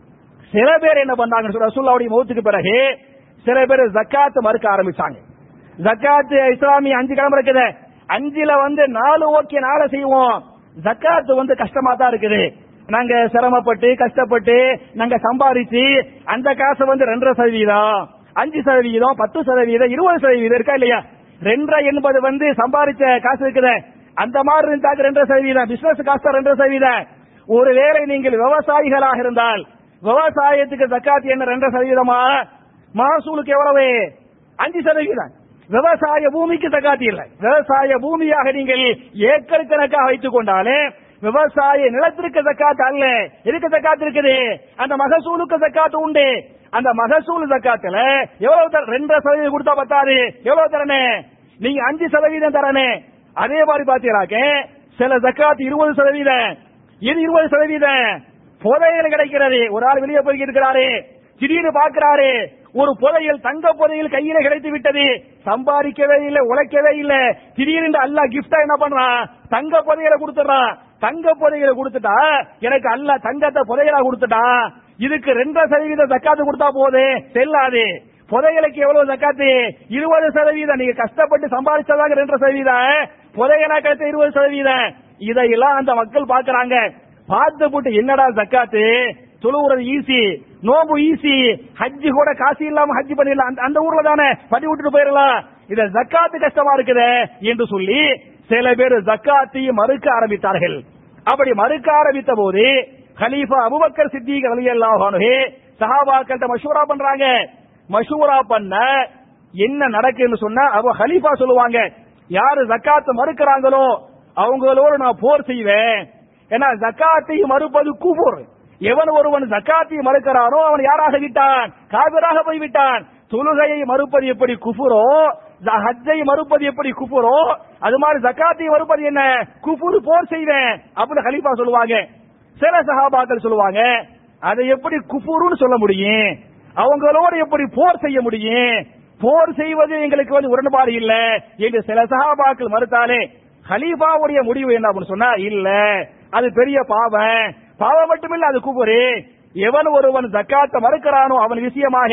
சில பேர் என்ன பண்ணாங்க ரசூல்லாவுடைய மௌத்துக்கு பிறகு சில பேர் ஜக்காத் மறுக்க ஆரம்பிச்சாங்க ஜக்காத் இஸ்லாமிய அஞ்சு கிழமை இருக்குது அஞ்சுல வந்து நாலு ஓகே நாளை செய்வோம் ஜக்காத் வந்து கஷ்டமா தான் இருக்குது நாங்க சிரமப்பட்டு கஷ்டப்பட்டு நாங்க சம்பாதிச்சு அந்த காசு வந்து ரெண்டரை சதவீதம் அஞ்சு சதவீதம் பத்து சதவீதம் இருபது சதவீதம் இருக்கா இல்லையா ரெண்டரை என்பது வந்து சம்பாதிச்ச காசு இருக்குது அந்த மாதிரி இருந்தாக்க ரெண்டரை சதவீதம் பிசினஸ் காசு ரெண்டரை சதவீதம் ஒருவேளை நீங்கள் விவசாயிகளாக இருந்தால் விவசாயத்துக்கு ஜக்காத் என்ன ரெண்டரை சதவீதமா மகசூலுக்கு எவ்வளவு அஞ்சு சதவீதம் விவசாய பூமிக்கு தக்காத்தி இல்லை விவசாய பூமியாக நீங்கள் ஏக்கர் கணக்காக வைத்துக் கொண்டாலே விவசாய நிலத்திற்கு தக்காத்து அல்ல எதுக்கு தக்காத்து இருக்குது அந்த மகசூலுக்கு தக்காத்து உண்டு அந்த மகசூல் தக்காத்துல எவ்வளவு தர ரெண்டரை சதவீதம் கொடுத்தா பத்தாது எவ்வளவு தரனே நீங்க அஞ்சு சதவீதம் தரனே அதே மாதிரி பாத்தீங்கன்னாக்க சில ஜக்காத் இருபது சதவீதம் இது இருபது சதவீதம் புதையல் கிடைக்கிறது ஒரு ஆள் வெளியே போய் இருக்கிறாரு திடீர்னு பாக்குறாரு ஒரு புதையல் தங்க புதையல் கையில கிடைத்து விட்டது சம்பாதிக்கவே இல்லை உழைக்கவே இல்லை திடீர்னு அல்லாஹ் கிஃப்டா என்ன பண்றான் தங்க புதையலை கொடுத்துறான் தங்க புதையலை கொடுத்துட்டா எனக்கு அல்லாஹ் தங்கத்தை புதையலா கொடுத்துட்டா இதுக்கு ரெண்டரை சதவீதம் தக்காத்து கொடுத்தா போதே செல்லாது புதையலுக்கு எவ்வளவு ஜக்காத்து இருபது சதவீதம் நீங்க கஷ்டப்பட்டு சம்பாதிச்சதாக ரெண்டரை சதவீதம் புதையலா கிடைத்த இருபது சதவீதம் இதையெல்லாம் அந்த மக்கள் பாக்குறாங்க பார்த்து போட்டு என்னடா ஜக்காத்து தொழுவுறது ஈஸி நோம்பு ஈஸி ஹஜ்ஜி கூட காசு இல்லாம ஹஜ் பண்ணிடலாம் அந்த- அந்த ஊர்ல தானே பண்ணி விட்டுட்டு போயிடலாம் இத ஜக்காத்து கஷ்டமா இருக்குதே என்று சொல்லி சில பேர் ஜக்காத்தையும் மறுக்க ஆரம்பித்தார்கள் அப்படி மறுக்க ஆரம்பித்த போது கலீஃபா அபுபக்கர் சித்திக் ரலியல்லாஹு அன்ஹு சஹாபாக்கள்ட்ட மஷூரா பண்றாங்க மஷூரா பண்ண என்ன நடக்குன்னு சொன்னா அவ ஹலீஃபா சொல்லுவாங்க யாரு ஜக்காத்தை மறுக்கிறாங்களோ அவங்களோடு நான் போர் செய்வேன் ஏன்னா ஜக்காத்தை மறுப்பது குபுர் எவன் ஒருவன் ஜக்காத்தை மறுக்கிறானோ அவன் யாராக விட்டான் காவிராக போய்விட்டான் தொழுகையை மறுப்பது எப்படி குஃபுரோ ஜ- ஹஜ்ஜை மறுப்பது எப்படி குஃபுரோ அது மாதிரி ஜக்காத்தை மறுப்பது என்ன குஃபுர் போர் செய்வேன் அப்படின்னு ஹலீஃபா சொல்லுவாங்க சில சஹாபாக்கள் சொல்லுவாங்க அதை எப்படி குஃபுருன்னு சொல்ல முடியும் அவங்களோடு எப்படி போர் செய்ய முடியும் போர் செய்வது எங்களுக்கு வந்து உடன்பாடு இல்ல என்று சில சஹாபாக்கள் மறுத்தாலே ஹலீஃபாவுடைய முடிவு என்ன அப்படின்னு சொன்னா இல்ல அது பெரிய பாவம் பாவம் மட்டுமில்ல அது குபுரு எவன் ஒருவன் ஜக்காத்தை மறுக்கிறானோ அவன் விஷயமாக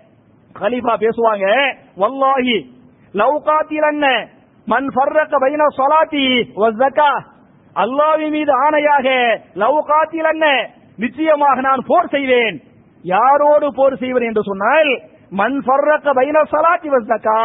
கலீஃபா பேசுவாங்க வல்லாஹி லவ் காத்திலன்ன மன் ஃபர்ரக பைன ஸலாத்தி வ ஸக்கா அல்லாஹ்வின் மீது ஆணையாக லவ் காத்திலன்ன நிச்சயமாக நான் போர் செய்வேன் யாரோடு போர் செய்வேன் என்று சொன்னால் மன் ஃபர்ரக பைன ஸலாத்தி வ ஸக்கா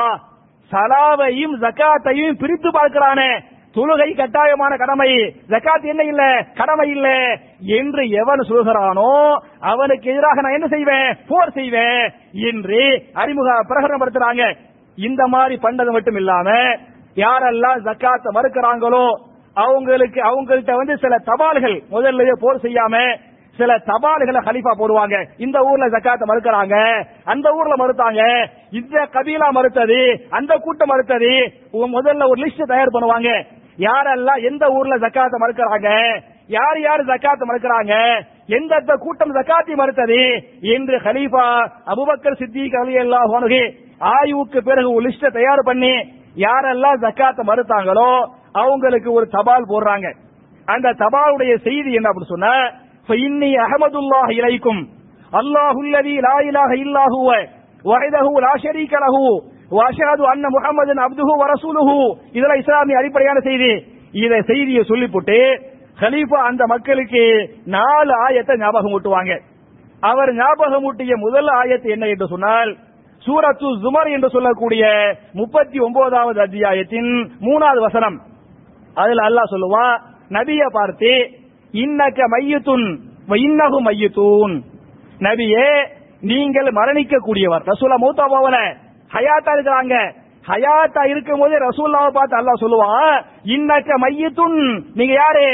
சலாவையும் ஜக்காத்தையும் பிரித்து பார்க்கிறானே தொழுகை கட்டாயமான கடமை ஜக்காத் என்ன இல்ல கடமை இல்ல என்று எவன் சொல்கிறானோ அவனுக்கு எதிராக நான் என்ன செய்வேன் போர் செய்வேன் என்று அறிமுக பிரகடனப்படுத்துறாங்க இந்த மாதிரி பண்ணது மட்டும் இல்லாம யாரெல்லாம் ஜக்காத்தை மறுக்கிறாங்களோ அவங்களுக்கு அவங்கள்ட்ட வந்து சில தபால்கள் முதல்லயே போர் செய்யாம சில தபால்களை ஹலிஃபா போடுவாங்க இந்த ஊர்ல ஜக்காத்தை மறுக்கிறாங்க அந்த ஊர்ல மறுத்தாங்க இந்த கபீலா மறுத்தது அந்த கூட்டம் மறுத்தது உங்க முதல்ல ஒரு லிஸ்ட் தயார் பண்ணுவாங்க யாரெல்லாம் எந்த ஊர்ல ஜக்காத்தை மறுக்கிறாங்க யார் யார் ஜக்காத்தை மறுக்கிறாங்க எந்தெந்த கூட்டம் ஜக்காத்தை மறுத்தது என்று ஹலீஃபா அபுபக்கர் சித்திக் அலி அல்லாஹ் ஆய்வுக்கு பிறகு ஒரு லிஸ்ட தயார் பண்ணி யாரெல்லாம் ஜக்காத்தை மறுத்தாங்களோ அவங்களுக்கு ஒரு தபால் போடுறாங்க அந்த தபாலுடைய செய்தி என்ன அப்படின்னு சொன்னா இன்னி அகமதுல்லாஹ் இலைக்கும் அல்லாஹுல்லதி லா இலாஹ இல்லாஹுவ வஹதஹு லா ஷரீக லஹு வஅஷ்ஹது அன்ன முஹம்மதன் அப்துஹு வ ரசூலுஹு இதெல்லாம் இஸ்லாமிய அடிப்படையான செய்தி இத செய்தியை சொல்லிப்புட்டு கலீஃபா அந்த மக்களுக்கு நாலு ஆயத்தை ஞாபகம் ஊட்டுவாங்க அவர் ஞாபகம் ஊட்டிய முதல் ஆயத்து என்ன என்று சொன்னால் சூரத்து ஜுமர் என்று சொல்லக்கூடிய முப்பத்தி ஒன்பதாவது அத்தியாயத்தின் மூணாவது வசனம் அதுல அல்லாஹ் சொல்லுவான் நபிய பார்த்து இன்னக்க மையத்துன் இன்னகு மையத்தூன் நபியே நீங்கள் மரணிக்க கூடியவர் ரசூலா மூத்தா போவல ஹயாத்தா இருக்கிறாங்க ஹயாத்தா இருக்கும் போதே ரசூல்லாவை பார்த்து அல்லாஹ் சொல்லுவான் இன்னக்க மையத்துன் நீங்க யாரு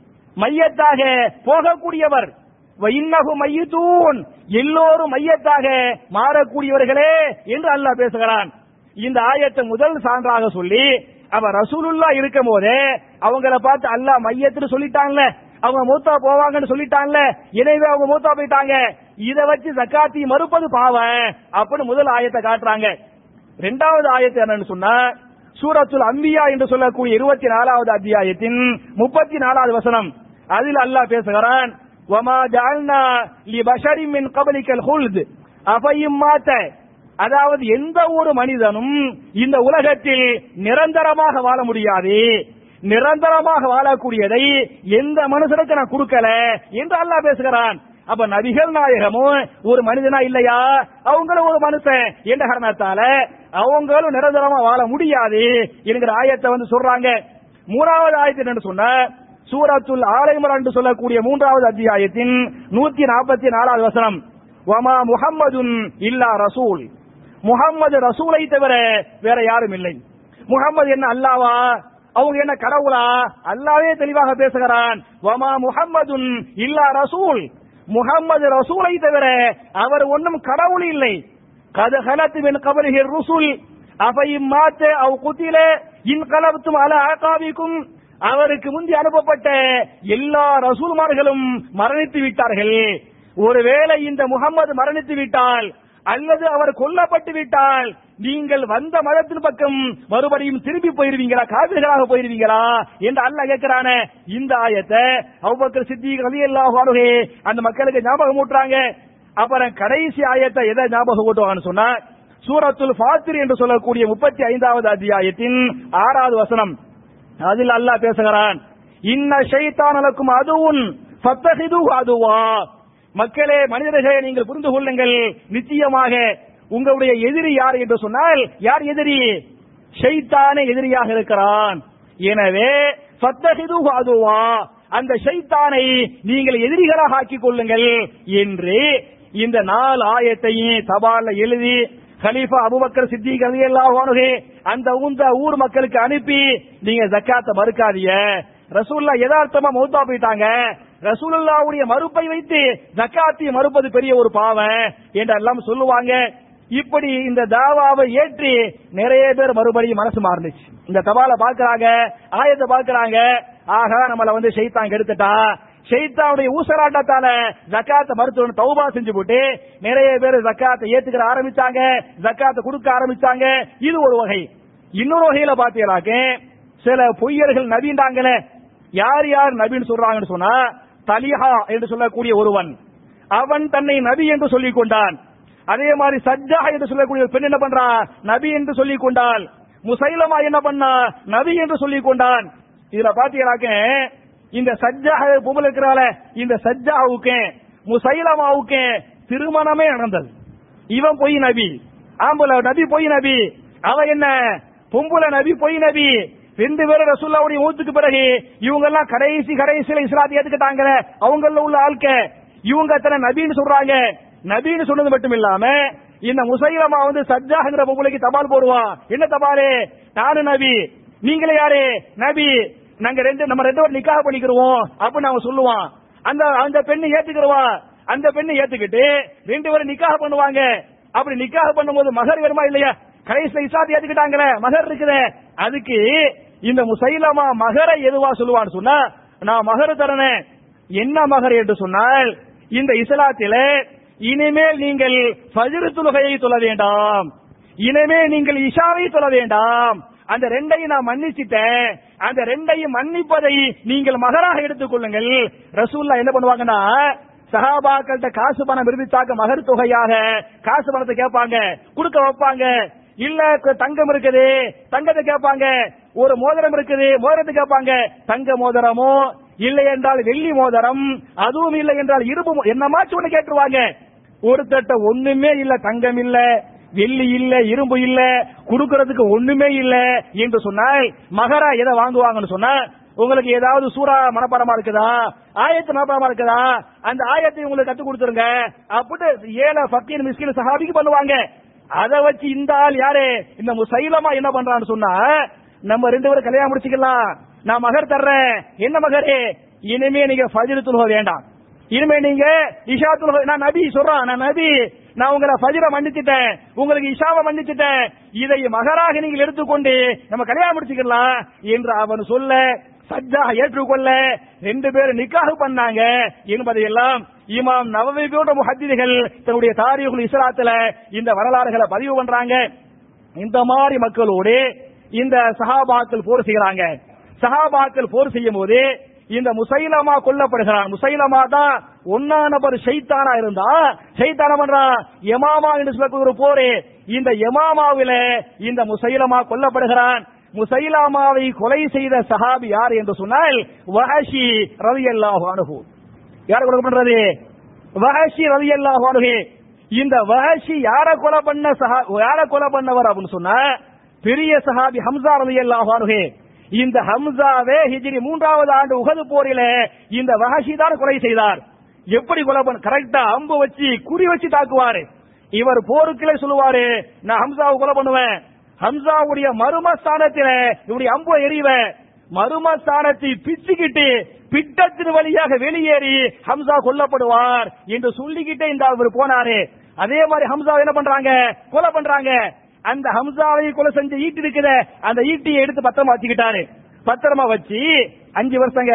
மையத்தாக போகக்கூடியவர் இன்னகு மையத்தூன் எல்லோரும் மையத்தாக மாறக்கூடியவர்களே என்று அல்லாஹ் பேசுகிறான் இந்த ஆயத்தை முதல் சான்றாக சொல்லி அவ ரசூலுல்லா இருக்கும் போதே அவங்கள பார்த்து அல்லாஹ் மையத்துன்னு சொல்லிட்டாங்கல்ல அவங்க மூத்தா போவாங்கன்னு சொல்லிட்டாங்கல்ல எனவே அவங்க மூத்தா போயிட்டாங்க இத வச்சு ஜக்காத்தி மறுப்பது பாவம் அப்படின்னு முதல் ஆயத்தை காட்டுறாங்க ரெண்டாவது ஆயத்தை என்னன்னு சொன்னா சூரத்துல் அம்பியா என்று சொல்லக்கூடிய இருபத்தி நாலாவது அத்தியாயத்தின் முப்பத்தி நாலாவது வசனம் அதில் அல்லாஹ் பேசுகிறான் வமா ஜால்னா லி பஷரி மின் கபலிக்கல் ஹுல்த் அஃபையும் மாத்த அதாவது எந்த ஒரு மனிதனும் இந்த உலகத்தில் நிரந்தரமாக வாழ முடியாது நிரந்தரமாக வாழக்கூடியதை எந்த மனுஷனுக்கு நான் கொடுக்கல என்று அல்லாஹ் பேசுகிறான் அப்ப நபிகள் நாயகமும் ஒரு மனிதனா இல்லையா அவங்களும் ஒரு மனுஷன் என்ற காரணத்தால அவங்களும் நிரந்தரமா வாழ முடியாது என்கிற ஆயத்தை வந்து சொல்றாங்க மூணாவது ஆயத்தை என்ன சொன்ன சூரத்துல் ஆலைமர் என்று சொல்லக்கூடிய மூன்றாவது அத்தியாயத்தின் நூத்தி நாற்பத்தி நாலாவது வசனம் வமா முஹம்மதுன் இல்லா ரசூல் முகம்மது ரசூலை தவிர வேற யாரும் இல்லை முகம்மது என்ன அல்லாவா அவங்க என்ன கடவுளா அல்லாவே தெளிவாக பேசுகிறான் வமா முஹம்மதுன் இல்லா ரசூல் முகம்மது ரசூலை தவிர அவர் ஒன்றும் கடவுள் இல்லை கது ஹலத்து மின் கபலிஹி ருசுல் அஃபையும் மாத்த அவ் குத்தில இன் கலபத்தும் அல ஆகாவிக்கும் அவருக்கு முந்தி அனுப்பப்பட்ட எல்லா ரசூல்மார்களும் மரணித்து விட்டார்கள் ஒருவேளை இந்த முகம்மது மரணித்து விட்டால் அல்லது அவர் கொல்லப்பட்டு விட்டால் நீங்கள் வந்த மதத்தின் பக்கம் மறுபடியும் திரும்பி போயிருவீங்களா காவிர்களாக போயிருவீங்களா என்று அல்ல கேட்கிறான இந்த ஆயத்தை அவ்வக்கர் சித்தி கவி எல்லா அந்த மக்களுக்கு ஞாபகம் ஊட்டுறாங்க அப்புறம் கடைசி ஆயத்தை எதை ஞாபகம் ஊட்டுவாங்கன்னு சொன்னா சூரத்துல் ஃபாத்திர் என்று சொல்லக்கூடிய முப்பத்தி ஐந்தாவது அத்தியாயத்தின் ஆறாவது வசனம் அதில் அல்லாஹ் பேசுகிறான் இன்ன ஷைத்தானலக்கும் அதுவும் ஃபத்தஹிது அதுவா மக்களே மனிதர்களே நீங்கள் புரிந்து கொள்ளுங்கள் நிச்சயமாக உங்களுடைய எதிரி யார் என்று சொன்னால் யார் எதிரி ஷைத்தானே எதிரியாக இருக்கிறான் எனவே ஃபத்தஹிது அதுவா அந்த ஷைத்தானை நீங்கள் எதிரிகளாக ஆக்கிக் கொள்ளுங்கள் என்று இந்த நாலு ஆயத்தையும் தபால்ல எழுதி கலீஃபா அபுபக்கர் சித்திக் ரலியல்லாஹு அந்த உந்த ஊர் மக்களுக்கு அனுப்பி நீங்க ஜக்காத்தை மறுக்காதீங்க ரசூல்லா யதார்த்தமா மௌத்தா போயிட்டாங்க ரசூலுல்லாவுடைய மறுப்பை வைத்து ஜக்காத்தை மறுப்பது பெரிய ஒரு பாவம் என்றெல்லாம் சொல்லுவாங்க இப்படி இந்த தாவாவை ஏற்றி நிறைய பேர் மறுபடியும் மனசு மாறுனுச்சு இந்த தபால பாக்குறாங்க ஆயத்தை பாக்குறாங்க ஆகா நம்மள வந்து ஷைத்தான் கெடுத்துட்டா ஷைத்தாவுடைய ஊசலாட்டத்தால ஜக்காத்தை மருத்துவம் தௌபா செஞ்சு போட்டு நிறைய பேர் ஜக்காத்தை ஏத்துக்கிற ஆரம்பிச்சாங்க ஜக்காத்தை கொடுக்க ஆரம்பிச்சாங்க இது ஒரு வகை இன்னொரு வகையில பாத்தீங்கன்னாக்க சில பொய்யர்கள் நபின்றாங்களே யார் யார் நபின்னு சொல்றாங்கன்னு சொன்னா தலிஹா என்று சொல்லக்கூடிய ஒருவன் அவன் தன்னை நபி என்று சொல்லிக் கொண்டான் அதே மாதிரி சஜ்ஜா என்று சொல்லக்கூடிய ஒரு பெண் என்ன பண்றா நபி என்று சொல்லிக் கொண்டாள் முசைலமா என்ன பண்ணா நபி என்று சொல்லிக் கொண்டான் இதுல பாத்தீங்கன்னாக்க இந்த சஜ்ஜா பொம்பளை இருக்கிறால இந்த சஜ்ஜாவுக்கு முசைலமாவுக்கு திருமணமே நடந்தது இவன் பொய் நபி ஆம்பளை நபி பொய் நபி அவ என்ன பொம்புல நபி பொய் நபி ரெண்டு பேரும் ரசூல்லாவுடைய மூத்துக்கு பிறகு இவங்க எல்லாம் கடைசி கடைசியில இஸ்லாத்தை ஏத்துக்கிட்டாங்க அவங்கள உள்ள ஆட்க இவங்க அத்தனை நபின்னு சொல்றாங்க நபின்னு சொன்னது மட்டும் இல்லாம இந்த முசைலமா வந்து சஜ்ஜாங்கிற பொம்பளைக்கு தபால் போடுவான் என்ன தபாலு நானு நபி நீங்களே யாரு நபி நாங்க ரெண்டு நம்ம ரெண்டு பேரும் நிக்காக பண்ணிக்கிறோம் அப்படின்னு அவன் சொல்லுவான் அந்த அந்த பெண்ணு ஏத்துக்கிறவா அந்த பெண்ணு ஏத்துக்கிட்டு ரெண்டு பேரும் நிக்காக பண்ணுவாங்க அப்படி நிக்காக பண்ணும்போது மகர் வருமா இல்லையா கடைசியில இஸ்லாத்தை ஏத்துக்கிட்டாங்களே மகர் இருக்குதே அதுக்கு இந்த முசைலமா மகரை எதுவா சொல்லுவான்னு சொன்னா நான் மகர் தரனேன் என்ன மகர் என்று சொன்னால் இந்த இஸ்லாத்தில இனிமேல் நீங்கள் ஃபஜ்ர் தொழுகையை தொழ வேண்டாம் இனிமே நீங்கள் இஷாவை சொல்ல வேண்டாம் அந்த ரெண்டையும் நான் மன்னிச்சிட்டேன் அந்த ரெண்டையும் மன்னிப்பதை நீங்கள் மகராக எடுத்துக் கொள்ளுங்கள் ரசூல்லா என்ன பண்ணுவாங்கன்னா சஹாபாக்கள்கிட்ட காசு பணம் விரும்பித்தாக்க மகர் தொகையாக காசு பணத்தை கேட்பாங்க கொடுக்க வைப்பாங்க இல்ல க- தங்கம் இருக்குது தங்கத்தை கேட்பாங்க ஒரு மோதிரம் இருக்குது மோதிரத்தை கேட்பாங்க தங்க மோதிரமோ இல்லை என்றால் வெள்ளி மோதிரம் அதுவும் இல்லை என்றால் இரும்பு மோ- என்னமாச்சும் ஒண்ணு கேட்டுருவாங்க ஒருத்தட்ட ஒண்ணுமே இல்ல தங்கம் இல்ல வெள்ளி இல்ல இரும்பு இல்ல குடுக்கறதுக்கு ஒண்ணுமே இல்ல என்று சொன்னால் மகரா எதை வாங்குவாங்கன்னு சொன்னா உங்களுக்கு ஏதாவது சூறா மனப்பாடமா இருக்குதா ஆயத்து மனப்பாடமா இருக்குதா அந்த ஆயத்தை உங்களுக்கு கத்து கொடுத்துருங்க அப்படி ஏழை ஃபக்கீர் மிஸ்கின் சஹாபிக்கு பண்ணுவாங்க அதை வச்சு இந்த ஆள் யாரு இந்த முசைலமா என்ன பண்றான்னு சொன்னா நம்ம ரெண்டு பேரும் கல்யாணம் முடிச்சுக்கலாம் நான் மகர் தர்றேன் என்ன மகரே இனிமே நீங்க ஃபஜ்ர் தொழுக வேண்டாம் இனிமே நீங்க இஷா தொழுக நான் நபி சொல்றான் நான் நபி நான் உங்களை ஃபஜ்ர மன்னிச்சிட்டேன் உங்களுக்கு இஷாவை மன்னிச்சிட்டேன் இதை மகராக நீங்கள் எடுத்துக்கொண்டு நம்ம கல்யாணம் முடிச்சுக்கலாம் என்று அவன் சொல்ல சஜ்ஜாக ஏற்றுக்கொள்ள ரெண்டு பேரும் நிக்காக பண்ணாங்க என்பதையெல்லாம் இமாம் நவவி போன்ற முஹத்திதிகள் தன்னுடைய தாரிகுல் இஸ்லாத்துல இந்த வரலாறுகளை பதிவு பண்றாங்க இந்த மாதிரி மக்களோடு இந்த சஹாபாக்கள் போர் செய்கிறாங்க சஹாபாக்கள் போர் செய்யும் போது இந்த முசைலமா கொல்லப்படுகிறான் முசைலமா தான் ஒன்னா நபர் ஷைத்தானா இருந்தா ஷைத்தான பண்றான் யமாமா என்று சொல்லக்கூடிய ஒரு போரு இந்த யமாமாவில இந்த முசைலமா கொல்லப்படுகிறான் முசைலாமாவை கொலை செய்த சஹாபி யார் என்று சொன்னால் வஹஷி ரலியல்லாஹு அன்ஹு யார் கொலை பண்றது வஹஷி ரலியல்லாஹு அன்ஹு இந்த வஹஷி யார கொலை பண்ண சஹா யார கொலை பண்ணவர் அப்படின்னு சொன்னா பெரிய சஹாபி ஹம்சா ரலியல்லாஹு அன்ஹு இந்த ஹம்சாவே ஹிஜ்ரி மூன்றாவது ஆண்டு உகது போரில இந்த வஹஷி தான் கொலை செய்தார் எப்படி கொலை பண்ண கரெக்டா அம்பு வச்சு குறி வச்சு தாக்குவாரு இவர் போருக்குள்ளே சொல்லுவாரு நான் ஹம்சாவை கொலை பண்ணுவேன் ஹம்சாவுடைய மருமஸ்தானத்தில இவருடைய அம்பு எறிவேன் மருமஸ்தானத்தை பிச்சுக்கிட்டு பிட்டத்தின் வழியாக வெளியேறி ஹம்சா கொல்லப்படுவார் என்று சொல்லிக்கிட்டே இந்த அவர் போனாரு அதே மாதிரி ஹம்சா என்ன பண்றாங்க கொலை பண்றாங்க அந்த ஹம்சாவை கொலை செஞ்ச ஈட்டி இருக்குத அந்த ஈட்டியை எடுத்து பத்திரமா வச்சுக்கிட்டாரு பத்திரமா வச்சு அஞ்சு வருஷங்க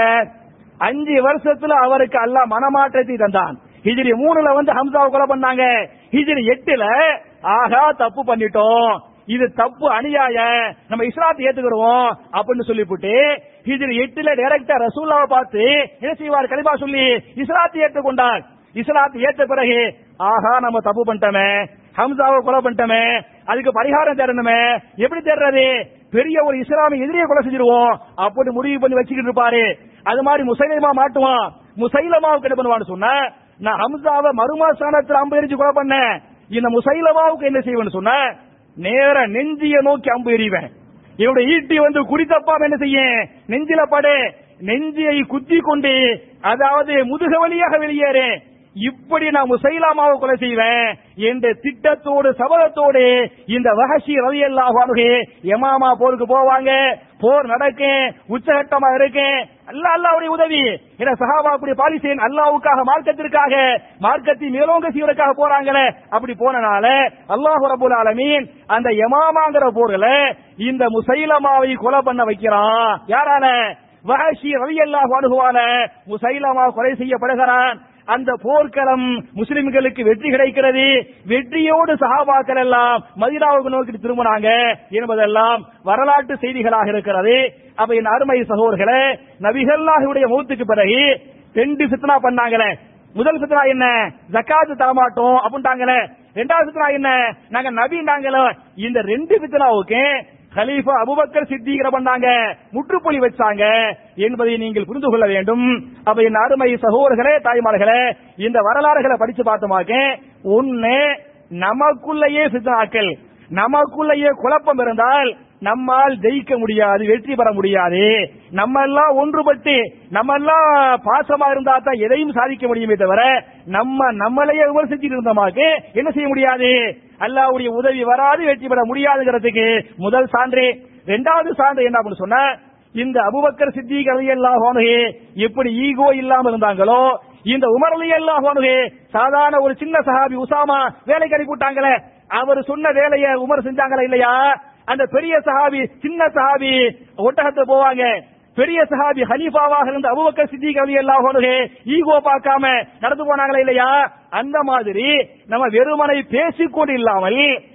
அஞ்சு வருஷத்துல அவருக்கு அல்லாஹ் மனமாற்றத்தை தந்தான் ஹிஜ்ரி மூணுல வந்து ஹம்சாவை கொலை பண்ணாங்க ஹிஜ்ரி எட்டுல ஆகா தப்பு பண்ணிட்டோம் இது தப்பு அநியாய நம்ம இஸ்லாத்தை ஏத்துக்கிறோம் அப்படின்னு சொல்லிவிட்டு ஹிஜ்ரி எட்டுல டைரக்டா ரசூல்லாவை பார்த்து என்ன செய்வார் கலிமா சொல்லி இஸ்லாத்தை ஏற்றுக்கொண்டார் இஸ்லாத்தை ஏற்ற பிறகு ஆஹா நம்ம தப்பு பண்ணிட்டோமே ஹம்சாவை கொலை பண்ணிட்டோமே அதுக்கு பரிகாரம் தேடணுமே எப்படி தேடுறது பெரிய ஒரு இஸ்லாமிய எதிரியை கொலை செஞ்சிருவோம் அப்படி முடிவு பண்ணி வச்சுக்கிட்டு இருப்பாரு அது மாதிரி முசைலமா மாட்டுவான் முசைலமாவுக்கு என்ன பண்ணுவான்னு சொன்னா நான் ஹம்சாவை மருமாசானத்தில் அம்பு எரிஞ்சு கொலை பண்ணேன் இந்த முசைலமாவுக்கு என்ன செய்வேன்னு சொன்ன நேர நெஞ்சிய நோக்கி அம்பு எறிவேன் இவருடைய ஈட்டி வந்து குறித்தப்பாம என்ன செய்ய நெஞ்சில படு நெஞ்சியை குத்தி கொண்டு அதாவது முதுக வழியாக வெளியேறு இப்படி நான் முசைலாமாவை கொலை செய்வேன் என்ற திட்டத்தோடு சபதத்தோடு இந்த வஹஷி ரவி அல்லாஹே யமாமா போருக்கு போவாங்க போர் நடக்கும் உச்சகட்டமா இருக்கு அல்ல அல்லாவுடைய உதவி என சஹாபாக்குடைய பாலிசேன் அல்லாவுக்காக மார்க்கத்திற்காக மார்க்கத்தை மேலோங்க செய்வதற்காக போறாங்களே அப்படி போனனால அல்லாஹு ரபுல் ஆலமீன் அந்த யமாமாங்கிற போர்ல இந்த முசைலமாவை கொலை பண்ண வைக்கிறான் யாரால வஹஷி ரவி அல்லாஹ் அணுகுவான முசைலமா கொலை செய்யப்படுகிறான் அந்த போர்க்களம் முஸ்லிம்களுக்கு வெற்றி கிடைக்கிறது வெற்றியோடு சஹாபாக்கள் எல்லாம் மதினாவுக்கு நோக்கி திரும்பினாங்க என்பதெல்லாம் வரலாற்று செய்திகளாக இருக்கிறது அப்ப என் அருமை சகோதரர்களே நபிகள்லாஹுடைய மௌத்துக்கு பிறகு ரெண்டு சித்தனா பண்ணாங்களே முதல் சித்தனா என்ன ஜக்காத்து தரமாட்டோம் அப்படின்ட்டாங்களே ரெண்டாவது சித்தனா என்ன நாங்க நபின்றாங்களே இந்த ரெண்டு சித்தனாவுக்கு கலீஃபா அபுபக்கர் சித்திகிற பண்ணாங்க முற்றுப்புள்ளி வச்சாங்க என்பதை நீங்கள் புரிந்து கொள்ள வேண்டும் அப்ப என் அருமை சகோதரர்களே தாய்மார்களே இந்த வரலாறுகளை படிச்சு பார்த்தோமாக்க ஒண்ணு நமக்குள்ளேயே சித்தனாக்கள் நமக்குள்ளேயே குழப்பம் இருந்தால் நம்மால் ஜெயிக்க முடியாது வெற்றி பெற முடியாது நம்ம எல்லாம் ஒன்றுபட்டு நம்ம எல்லாம் பாசமா இருந்தா தான் எதையும் சாதிக்க முடியுமே தவிர நம்ம நம்மளையே விமர்சிச்சுட்டு இருந்தோமாக்கு என்ன செய்ய முடியாது அல்லாவுடைய உதவி வராது வெற்றி பெற முடியாதுங்கிறதுக்கு முதல் சான்று ரெண்டாவது சான்று என்ன அப்படின்னு சொன்னா இந்த அபுபக்கர் சித்திக் அலி அல்லாஹ் எப்படி ஈகோ இல்லாம இருந்தாங்களோ இந்த உமர் அலி அல்லாஹ் சாதாரண ஒரு சின்ன சஹாபி உசாமா வேலைக்கு அனுப்பிவிட்டாங்களே அவர் சொன்ன வேலையை உமர் செஞ்சாங்களா இல்லையா அந்த பெரிய சஹாபி சின்ன சஹாபி ஒட்டகத்தை போவாங்க பெரிய சஹாபி ஹலீஃபாவாக இருந்த அபுபக்கர் சித்திக் அலி அல்லாஹ் ஈகோ பார்க்காம நடந்து போனாங்களா இல்லையா அந்த மாதிரி நம்ம வெறுமனை பேசிக்கொண்டு இல்லாமல்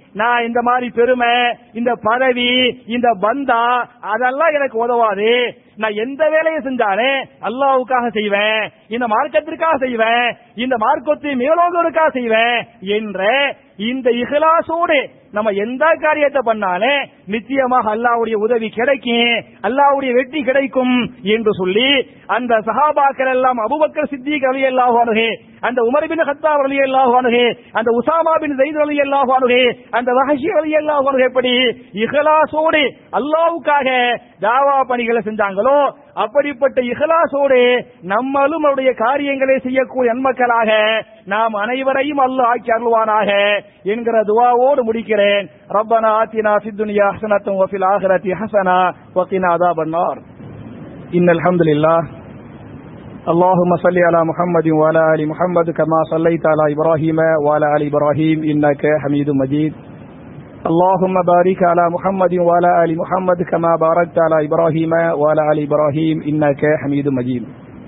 நான் இந்த மாதிரி பெருமை இந்த பதவி இந்த பந்தா அதெல்லாம் எனக்கு உதவாது நான் எந்த வேலையை செஞ்சாலே அல்லாவுக்காக செய்வேன் இந்த மார்க்கத்திற்காக செய்வேன் இந்த மார்க்கத்தை மேலோகருக்காக செய்வேன் என்ற இந்த இஹ்லாசோடு நம்ம எந்த காரியத்தை பண்ணாலே நிச்சயமாக அல்லாவுடைய உதவி கிடைக்கும் அல்லாவுடைய வெற்றி கிடைக்கும் என்று சொல்லி அந்த சஹாபாக்கள் எல்லாம் அபுபக்கர் சித்திக் அலி அல்லாஹானுகே அந்த உமர் பின் ஹத்தாப் அலி அல்லாஹானுகே அந்த உசாமா பின் ஜெயித் அலி அல்லாஹானுகே அந்த வஹஷி அலி அல்லாஹானுகே எப்படி இஹ்லாசோடு அல்லாவுக்காக தாவா பணிகளை செஞ்சாங்களோ அப்படிப்பட்ட இஹ்லாசோடு நம்மளும் அவருடைய காரியங்களை செய்யக்கூடிய நன்மக்களாக நாம் அனைவரையும் அல்லாஹ் ஆக்கி அருள்வானாக என்கிற துவாவோடு முடிக்கிறேன் ரப்பனா ஆத்தினா ஃபித் துன்யா ஹஸனத்தும் வஃபில் ஆஹிரத்தி ஹஸனா வகினா அதாபன் நார் இன்னல் ஹம்துலில்லாஹ் اللهم صل على محمد وعلى ال محمد كما صليت على ابراهيم وعلى ال ابراهيم انك حميد مجيد اللهم بارك على محمد وعلى ال محمد كما باركت على ابراهيم وعلى ال ابراهيم انك حميد مجيد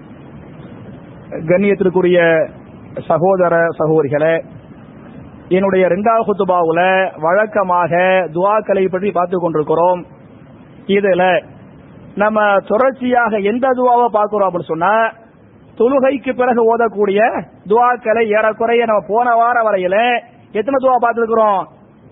கண்ணியத்திற்குரிய சகோதர சகோதரிகளே என்னுடைய இரண்டாவது குத்துபாவுல வழக்கமாக துவாக்களை பற்றி பார்த்து கொண்டிருக்கிறோம் இதுல நம்ம தொடர்ச்சியாக எந்த துவாவை பார்க்கிறோம் அப்படின்னு சொன்னா தொழுகைக்கு பிறகு ஓதக்கூடிய துவாக்களை ஏறக்குறைய நம்ம போன வார வரையில எத்தனை துவா பார்த்திருக்கிறோம்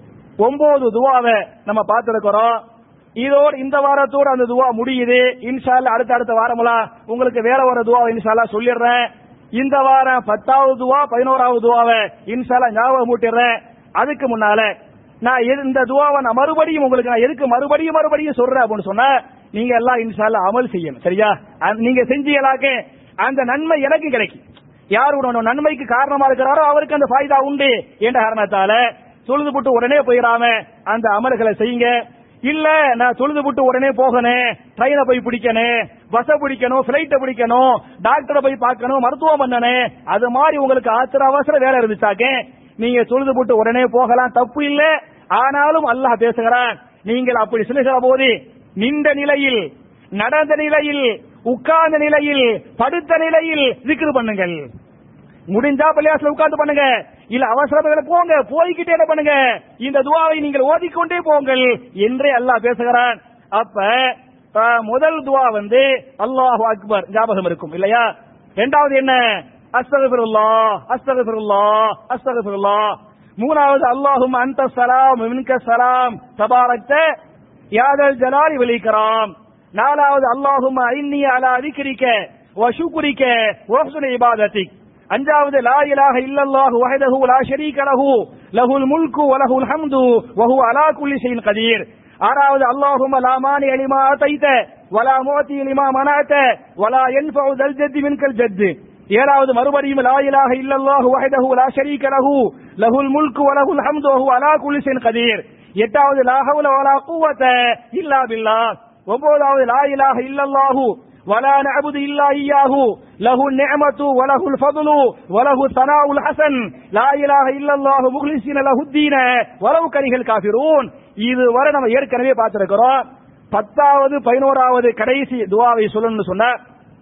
ஒன்பது துவாவை நம்ம பார்த்திருக்கிறோம் இதோடு இந்த வாரத்தோட அந்த துவா முடியுது இன்ஷால்ல அடுத்த அடுத்த வாரமெல்லாம் உங்களுக்கு வேற ஒரு துவாவை இன்ஷால்லா சொல்லிடுறேன் இந்த வாரம் பத்தாவது துவா பதினோராவது துவாவை இன்ஷால்லா ஞாபகம் மூட்டிடுறேன் அதுக்கு முன்னால நான் எது- இந்த துவாவை நான் மறுபடியும் உங்களுக்கு நான் எதுக்கு மறுபடியும் மறுபடியும் சொல்றேன் அப்படின்னு சொன்னா நீங்க எல்லாம் இன்ஷால்லா அமல் செய்யணும் சரியா அந்த- நீங்க செஞ்சீங்களாக்க அந்த நன்மை எனக்கு கிடைக்கும் யார் உன்னோட நன்மைக்கு காரணமா இருக்கிறாரோ அவருக்கு அந்த ஃபாய்தா உண்டு என்ற காரணத்தால தொழுது போட்டு உடனே போயிடாம அந்த அமல்களை செய்யுங்க இல்ல நான் தொழுது போட்டு உடனே போகணும் ட்ரெயினை போய் பிடிக்கணும் பஸ்ஸை பிடிக்கணும் பிளைட்டை பிடிக்கணும் டாக்டரை போய் பார்க்கணும் மருத்துவம் பண்ணணும் அது மாதிரி உங்களுக்கு ஆத்திர அவசர வேலை இருந்துச்சாக்கே நீங்க தொழுது போட்டு உடனே போகலாம் தப்பு இல்ல ஆனாலும் அல்லாஹ் பேசுகிறான் நீங்கள் அப்படி சொல்லுகிற போது நின்ற நிலையில் நடந்த நிலையில் உட்கார்ந்த நிலையில் படுத்த நிலையில் zikr பண்ணுங்கள் முடிஞ்சா பள்ளியாசல உட்கார்ந்து பண்ணுங்க இல்ல அவசரத்துல போங்க போய்கிட்டே என்ன பண்ணுங்க இந்த துவாவை நீங்கள் ஓதிக்கொண்டே போங்கள் என்றே அல்லாஹ் பேசுகிறான் அப்ப அஹ், முதல் துவா வந்து அல்லாஹு அக்பர் ஞாபகம் இருக்கும் இல்லையா இரண்டாவது என்ன அஸ்தகபிருல்லாஹ் அஸ்தகபிருல்லாஹ் அஸ்தகபிருல்லாஹ் மூணாவது அல்லாஹும் அந்த சலாம் மின்க சலாம் தபாரக்த யாதல் ஜலாலி வலிகராம் நாலாவது அல்லாஹும் ஐன்னி அலா அதிகரிக்க வசுகுரிக்க வஹ்சுன இபாதத்திக் அஞ்சாவது லா இலாஹ இல்லல்லாஹு வஹதஹு லா ஷரீக லஹு லஹுல் முல்கு வ லஹுல் ஹம்து வ ஹுவ அலா குல்லி ஷைஇன் கதீர் ஆறாவது அல்லாஹும்ம லா மானி லிமா ஆதைத வலா முஅதி லிமா மனஅத வலா யன்ஃபஉ தல் ஜத்தி மின்கல் ஜத் ஏழாவது மறுபடியும் லா இலாஹ இல்லல்லாஹு வஹதஹு லா ஷரீக லஹு லஹுல் முல்கு வ லஹுல் ஹம்து வ ஹுவ அலா குல்லி ஷைஇன் கதீர் எட்டாவது லா ஹவுல வலா குவத இல்லா பில்லாஹ் ஒன்பதாவது லா இலாஹ இல்லல்லாஹு ولا نعبد إلا إياه له النعمة وله الفضل وله الثناء الحسن لا إله إلا الله مخلصين له الدين ولو كره الكافرون இது வரை நம்ம ஏற்கனவே பார்த்திருக்கிறோம் பத்தாவது பதினோராவது கடைசி துவாவை சொல்லணும்னு சொன்ன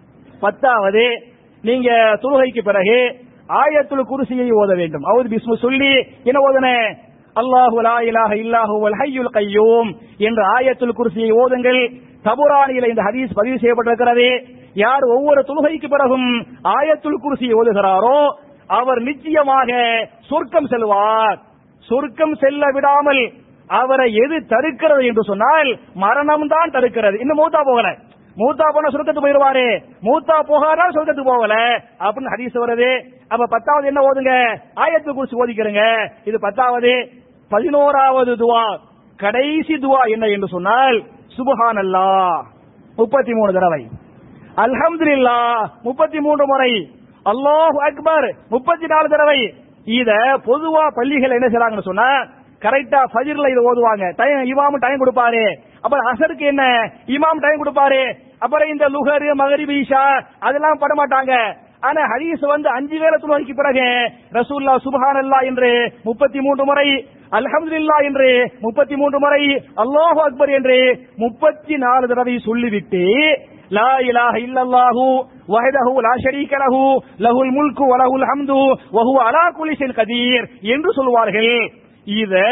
பத்தாவது நீங்க தொழுகைக்கு பிறகு ஆயத்துல் குருசியை ஓத வேண்டும் அவது பிஸ்மு சொல்லி என்ன ஓதனே அல்லாஹு லா இலாஹ இல்லாஹு வல் ஹய்யுல் கய்யூம் என்ற ஆயத்துல் குர்சியை ஓதுங்கள் தபுரானியில இந்த ஹதீஸ் பதிவு செய்யப்பட்டிருக்கிறது யார் ஒவ்வொரு தொழுகைக்கு பிறகும் ஆயத்துல் குர்சியை ஓதுகிறாரோ அவர் நிச்சயமாக சொர்க்கம் செல்வார் சொர்க்கம் செல்ல விடாமல் அவரை எது தடுக்கிறது என்று சொன்னால் மரணம் தான் தடுக்கிறது இன்னும் மூத்தா போகல மூத்தா போன சொர்க்கத்துக்கு போயிருவாரு மூத்தா போகாதான் சொர்க்கத்துக்கு போகல அப்படின்னு ஹதீஸ் வருது அப்ப பத்தாவது என்ன ஓதுங்க ஆயத்து குறிச்சு ஓதிக்கிறங்க இது பத்தாவது பதினோராவது துவா கடைசி துவா என்ன என்று சொன்னால் சுபஹான் முப்பத்தி மூணு தடவை அல்ஹம்துலில்லா முப்பத்தி மூன்று முறை அல்லாஹ் அக்பர் முப்பத்தி நாலு தடவை இத பொதுவா பள்ளிகள் என்ன செய்றாங்கன்னு சொன்னா கரெக்டா ஃபஜ்ர்ல இத ஓதுவாங்க டைம் இமாம் டைம் கொடுப்பாரு அப்புறம் அசருக்கு என்ன இமாம் டைம் கொடுப்பாரு அப்புறம் இந்த லுகர் மகரிப் ஈஷா அதெல்லாம் பட மாட்டாங்க ஆனா ஹதீஸ் வந்து அஞ்சு வேளை தொழுகைக்கு பிறகு ரசூல்லா சுப்ஹானல்லாஹ் என்று முப்பத்தி மூன்று முறை அல்ஹம்துலில்லாஹ் என்று முப்பத்தி மூன்று முறை அல்லாஹு அக்பர் என்று முப்பத்தி நாலு தடவை சொல்லிவிட்டு லா இலாஹ இல்லல்லாஹு வஹதஹு லா ஷரீக லஹு லஹுல் முல்கு வ லஹுல் ஹம்து வ ஹுவ அலா குல்லி ஷைஇன் கதீர் என்று சொல்வார்கள் இத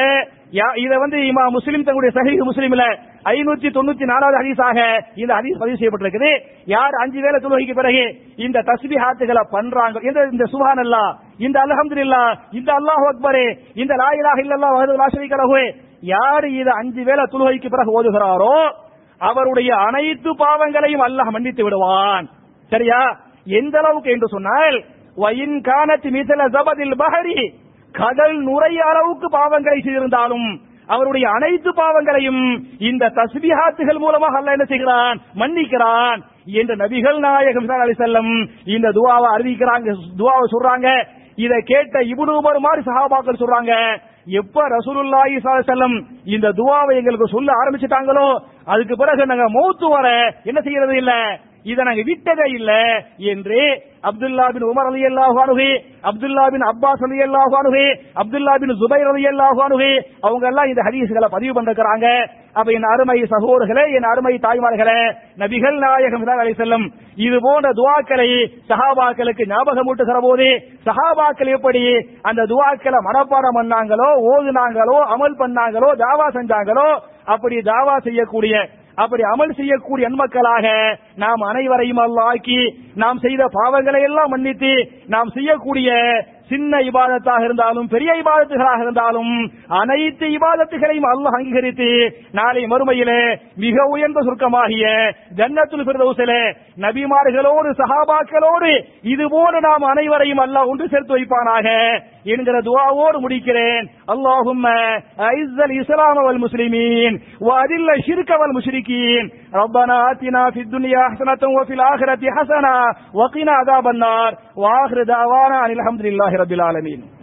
யா- இத வந்து இமா முஸ்லிம் தங்களுடைய சஹீஹ் முஸ்லிம்ல ஐநூத்தி தொண்ணூத்தி நாலாவது ஹதீஸாக இந்த ஹதீஸ் பதிவு செய்யப்பட்டிருக்குது யார் அஞ்சு வேளை தொழுகைக்கு பிறகு இந்த தஸ்பிஹாத்துகளை பண்றாங்க இந்த இந்த சுபான் அல்லா இந்த அல்ஹம்துலில்லா இந்த அல்லாஹ் அக்பர் இந்த லா இலாஹ இல்லல்லாஹ் வஹது லா ஷரீக லஹு யார் இது அஞ்சு வேளை தொழுகைக்கு பிறகு ஓதுகிறாரோ அவருடைய அனைத்து பாவங்களையும் அல்லாஹ் மன்னித்து விடுவான் சரியா எந்த அளவுக்கு என்று சொன்னால் வயின் கானத் மிதல ஜபதில் பஹரி கடல் நுரைய அளவுக்கு பாவங்களை செய்திருந்தாலும் அவருடைய அனைத்து பாவங்களையும் இந்த தஸ்பிஹாத்துகள் மூலமாக அல்லாஹ் என்ன செய்கிறான் மன்னிக்கிறான் என்று நபிகள் நாயகம் அலி செல்லம் இந்த துவாவை அறிவிக்கிறாங்க துவாவை சொல்றாங்க இதை கேட்ட இப்னு உமர் மாதிரி சஹாபாக்கள் சொல்றாங்க எப்ப ரசூலுல்லாஹி ஸல்லல்லாஹு அலைஹி வஸல்லம் இந்த துவாவை எங்களுக்கு சொல்ல ஆரம்பிச்சிட்டாங்களோ அதுக்கு பிறகு நாங்க மௌத்து வர என்ன செய்யறது இல்ல இதை நாங்க விட்டதே இல்ல என்று அப்துல்லா பின் உமர் அலி அல்லாஹு அப்துல்லா பின் அப்பாஸ் அலி அல்லாஹு அப்துல்லா பின் ஜுபைர் அலி அல்லாஹு அவங்க எல்லாம் இந்த ஹதீஸ்களை பதிவு பண்ணிருக்கிறாங்க அப்ப என் அருமை சகோதரர்களே என் அருமை தாய்மார்களே நபிகள் நாயகம் அலி செல்லம் இது போன்ற துவாக்களை சஹாபாக்களுக்கு ஞாபகமூட்டுகிற போது சஹாபாக்கள் எப்படி அந்த துவாக்களை மனப்பாடம் பண்ணாங்களோ ஓதுனாங்களோ அமல் பண்ணாங்களோ தாவா செஞ்சாங்களோ அப்படி தாவா செய்யக்கூடிய அப்படி அமல் செய்யக்கூடிய நன்மக்களாக நாம் அனைவரையும் அல்லாக்கி நாம் செய்த பாவங்களை எல்லாம் மன்னித்து நாம் செய்யக்கூடிய சின்ன இபாதத்தாக இருந்தாலும் பெரிய இபாதத்துகளாக இருந்தாலும் அனைத்து இபாதத்துகளையும் அல்லாஹ் அங்கீகரித்து நாளை மறுமையிலே மிக உயர்ந்த சுருக்கமாகிய ஜன்னத்துல் பிரதோசிலே நபிமார்களோடு சஹாபாக்களோடு இதுபோல நாம் அனைவரையும் அல்லாஹ் ஒன்று சேர்த்து வைப்பானாக என்கிற துவாவோடு முடிக்கிறேன் அல்லாஹும் ஐஸ்ஸல் இஸ்லாம் வல் முஸ்லிமீன் وأذل الشرك والمشركين ربنا آتنا في الدنيا حسنة وفي الآخرة حسنة وقنا عذاب النار وآخر دعوانا أن الحمد لله رب العالمين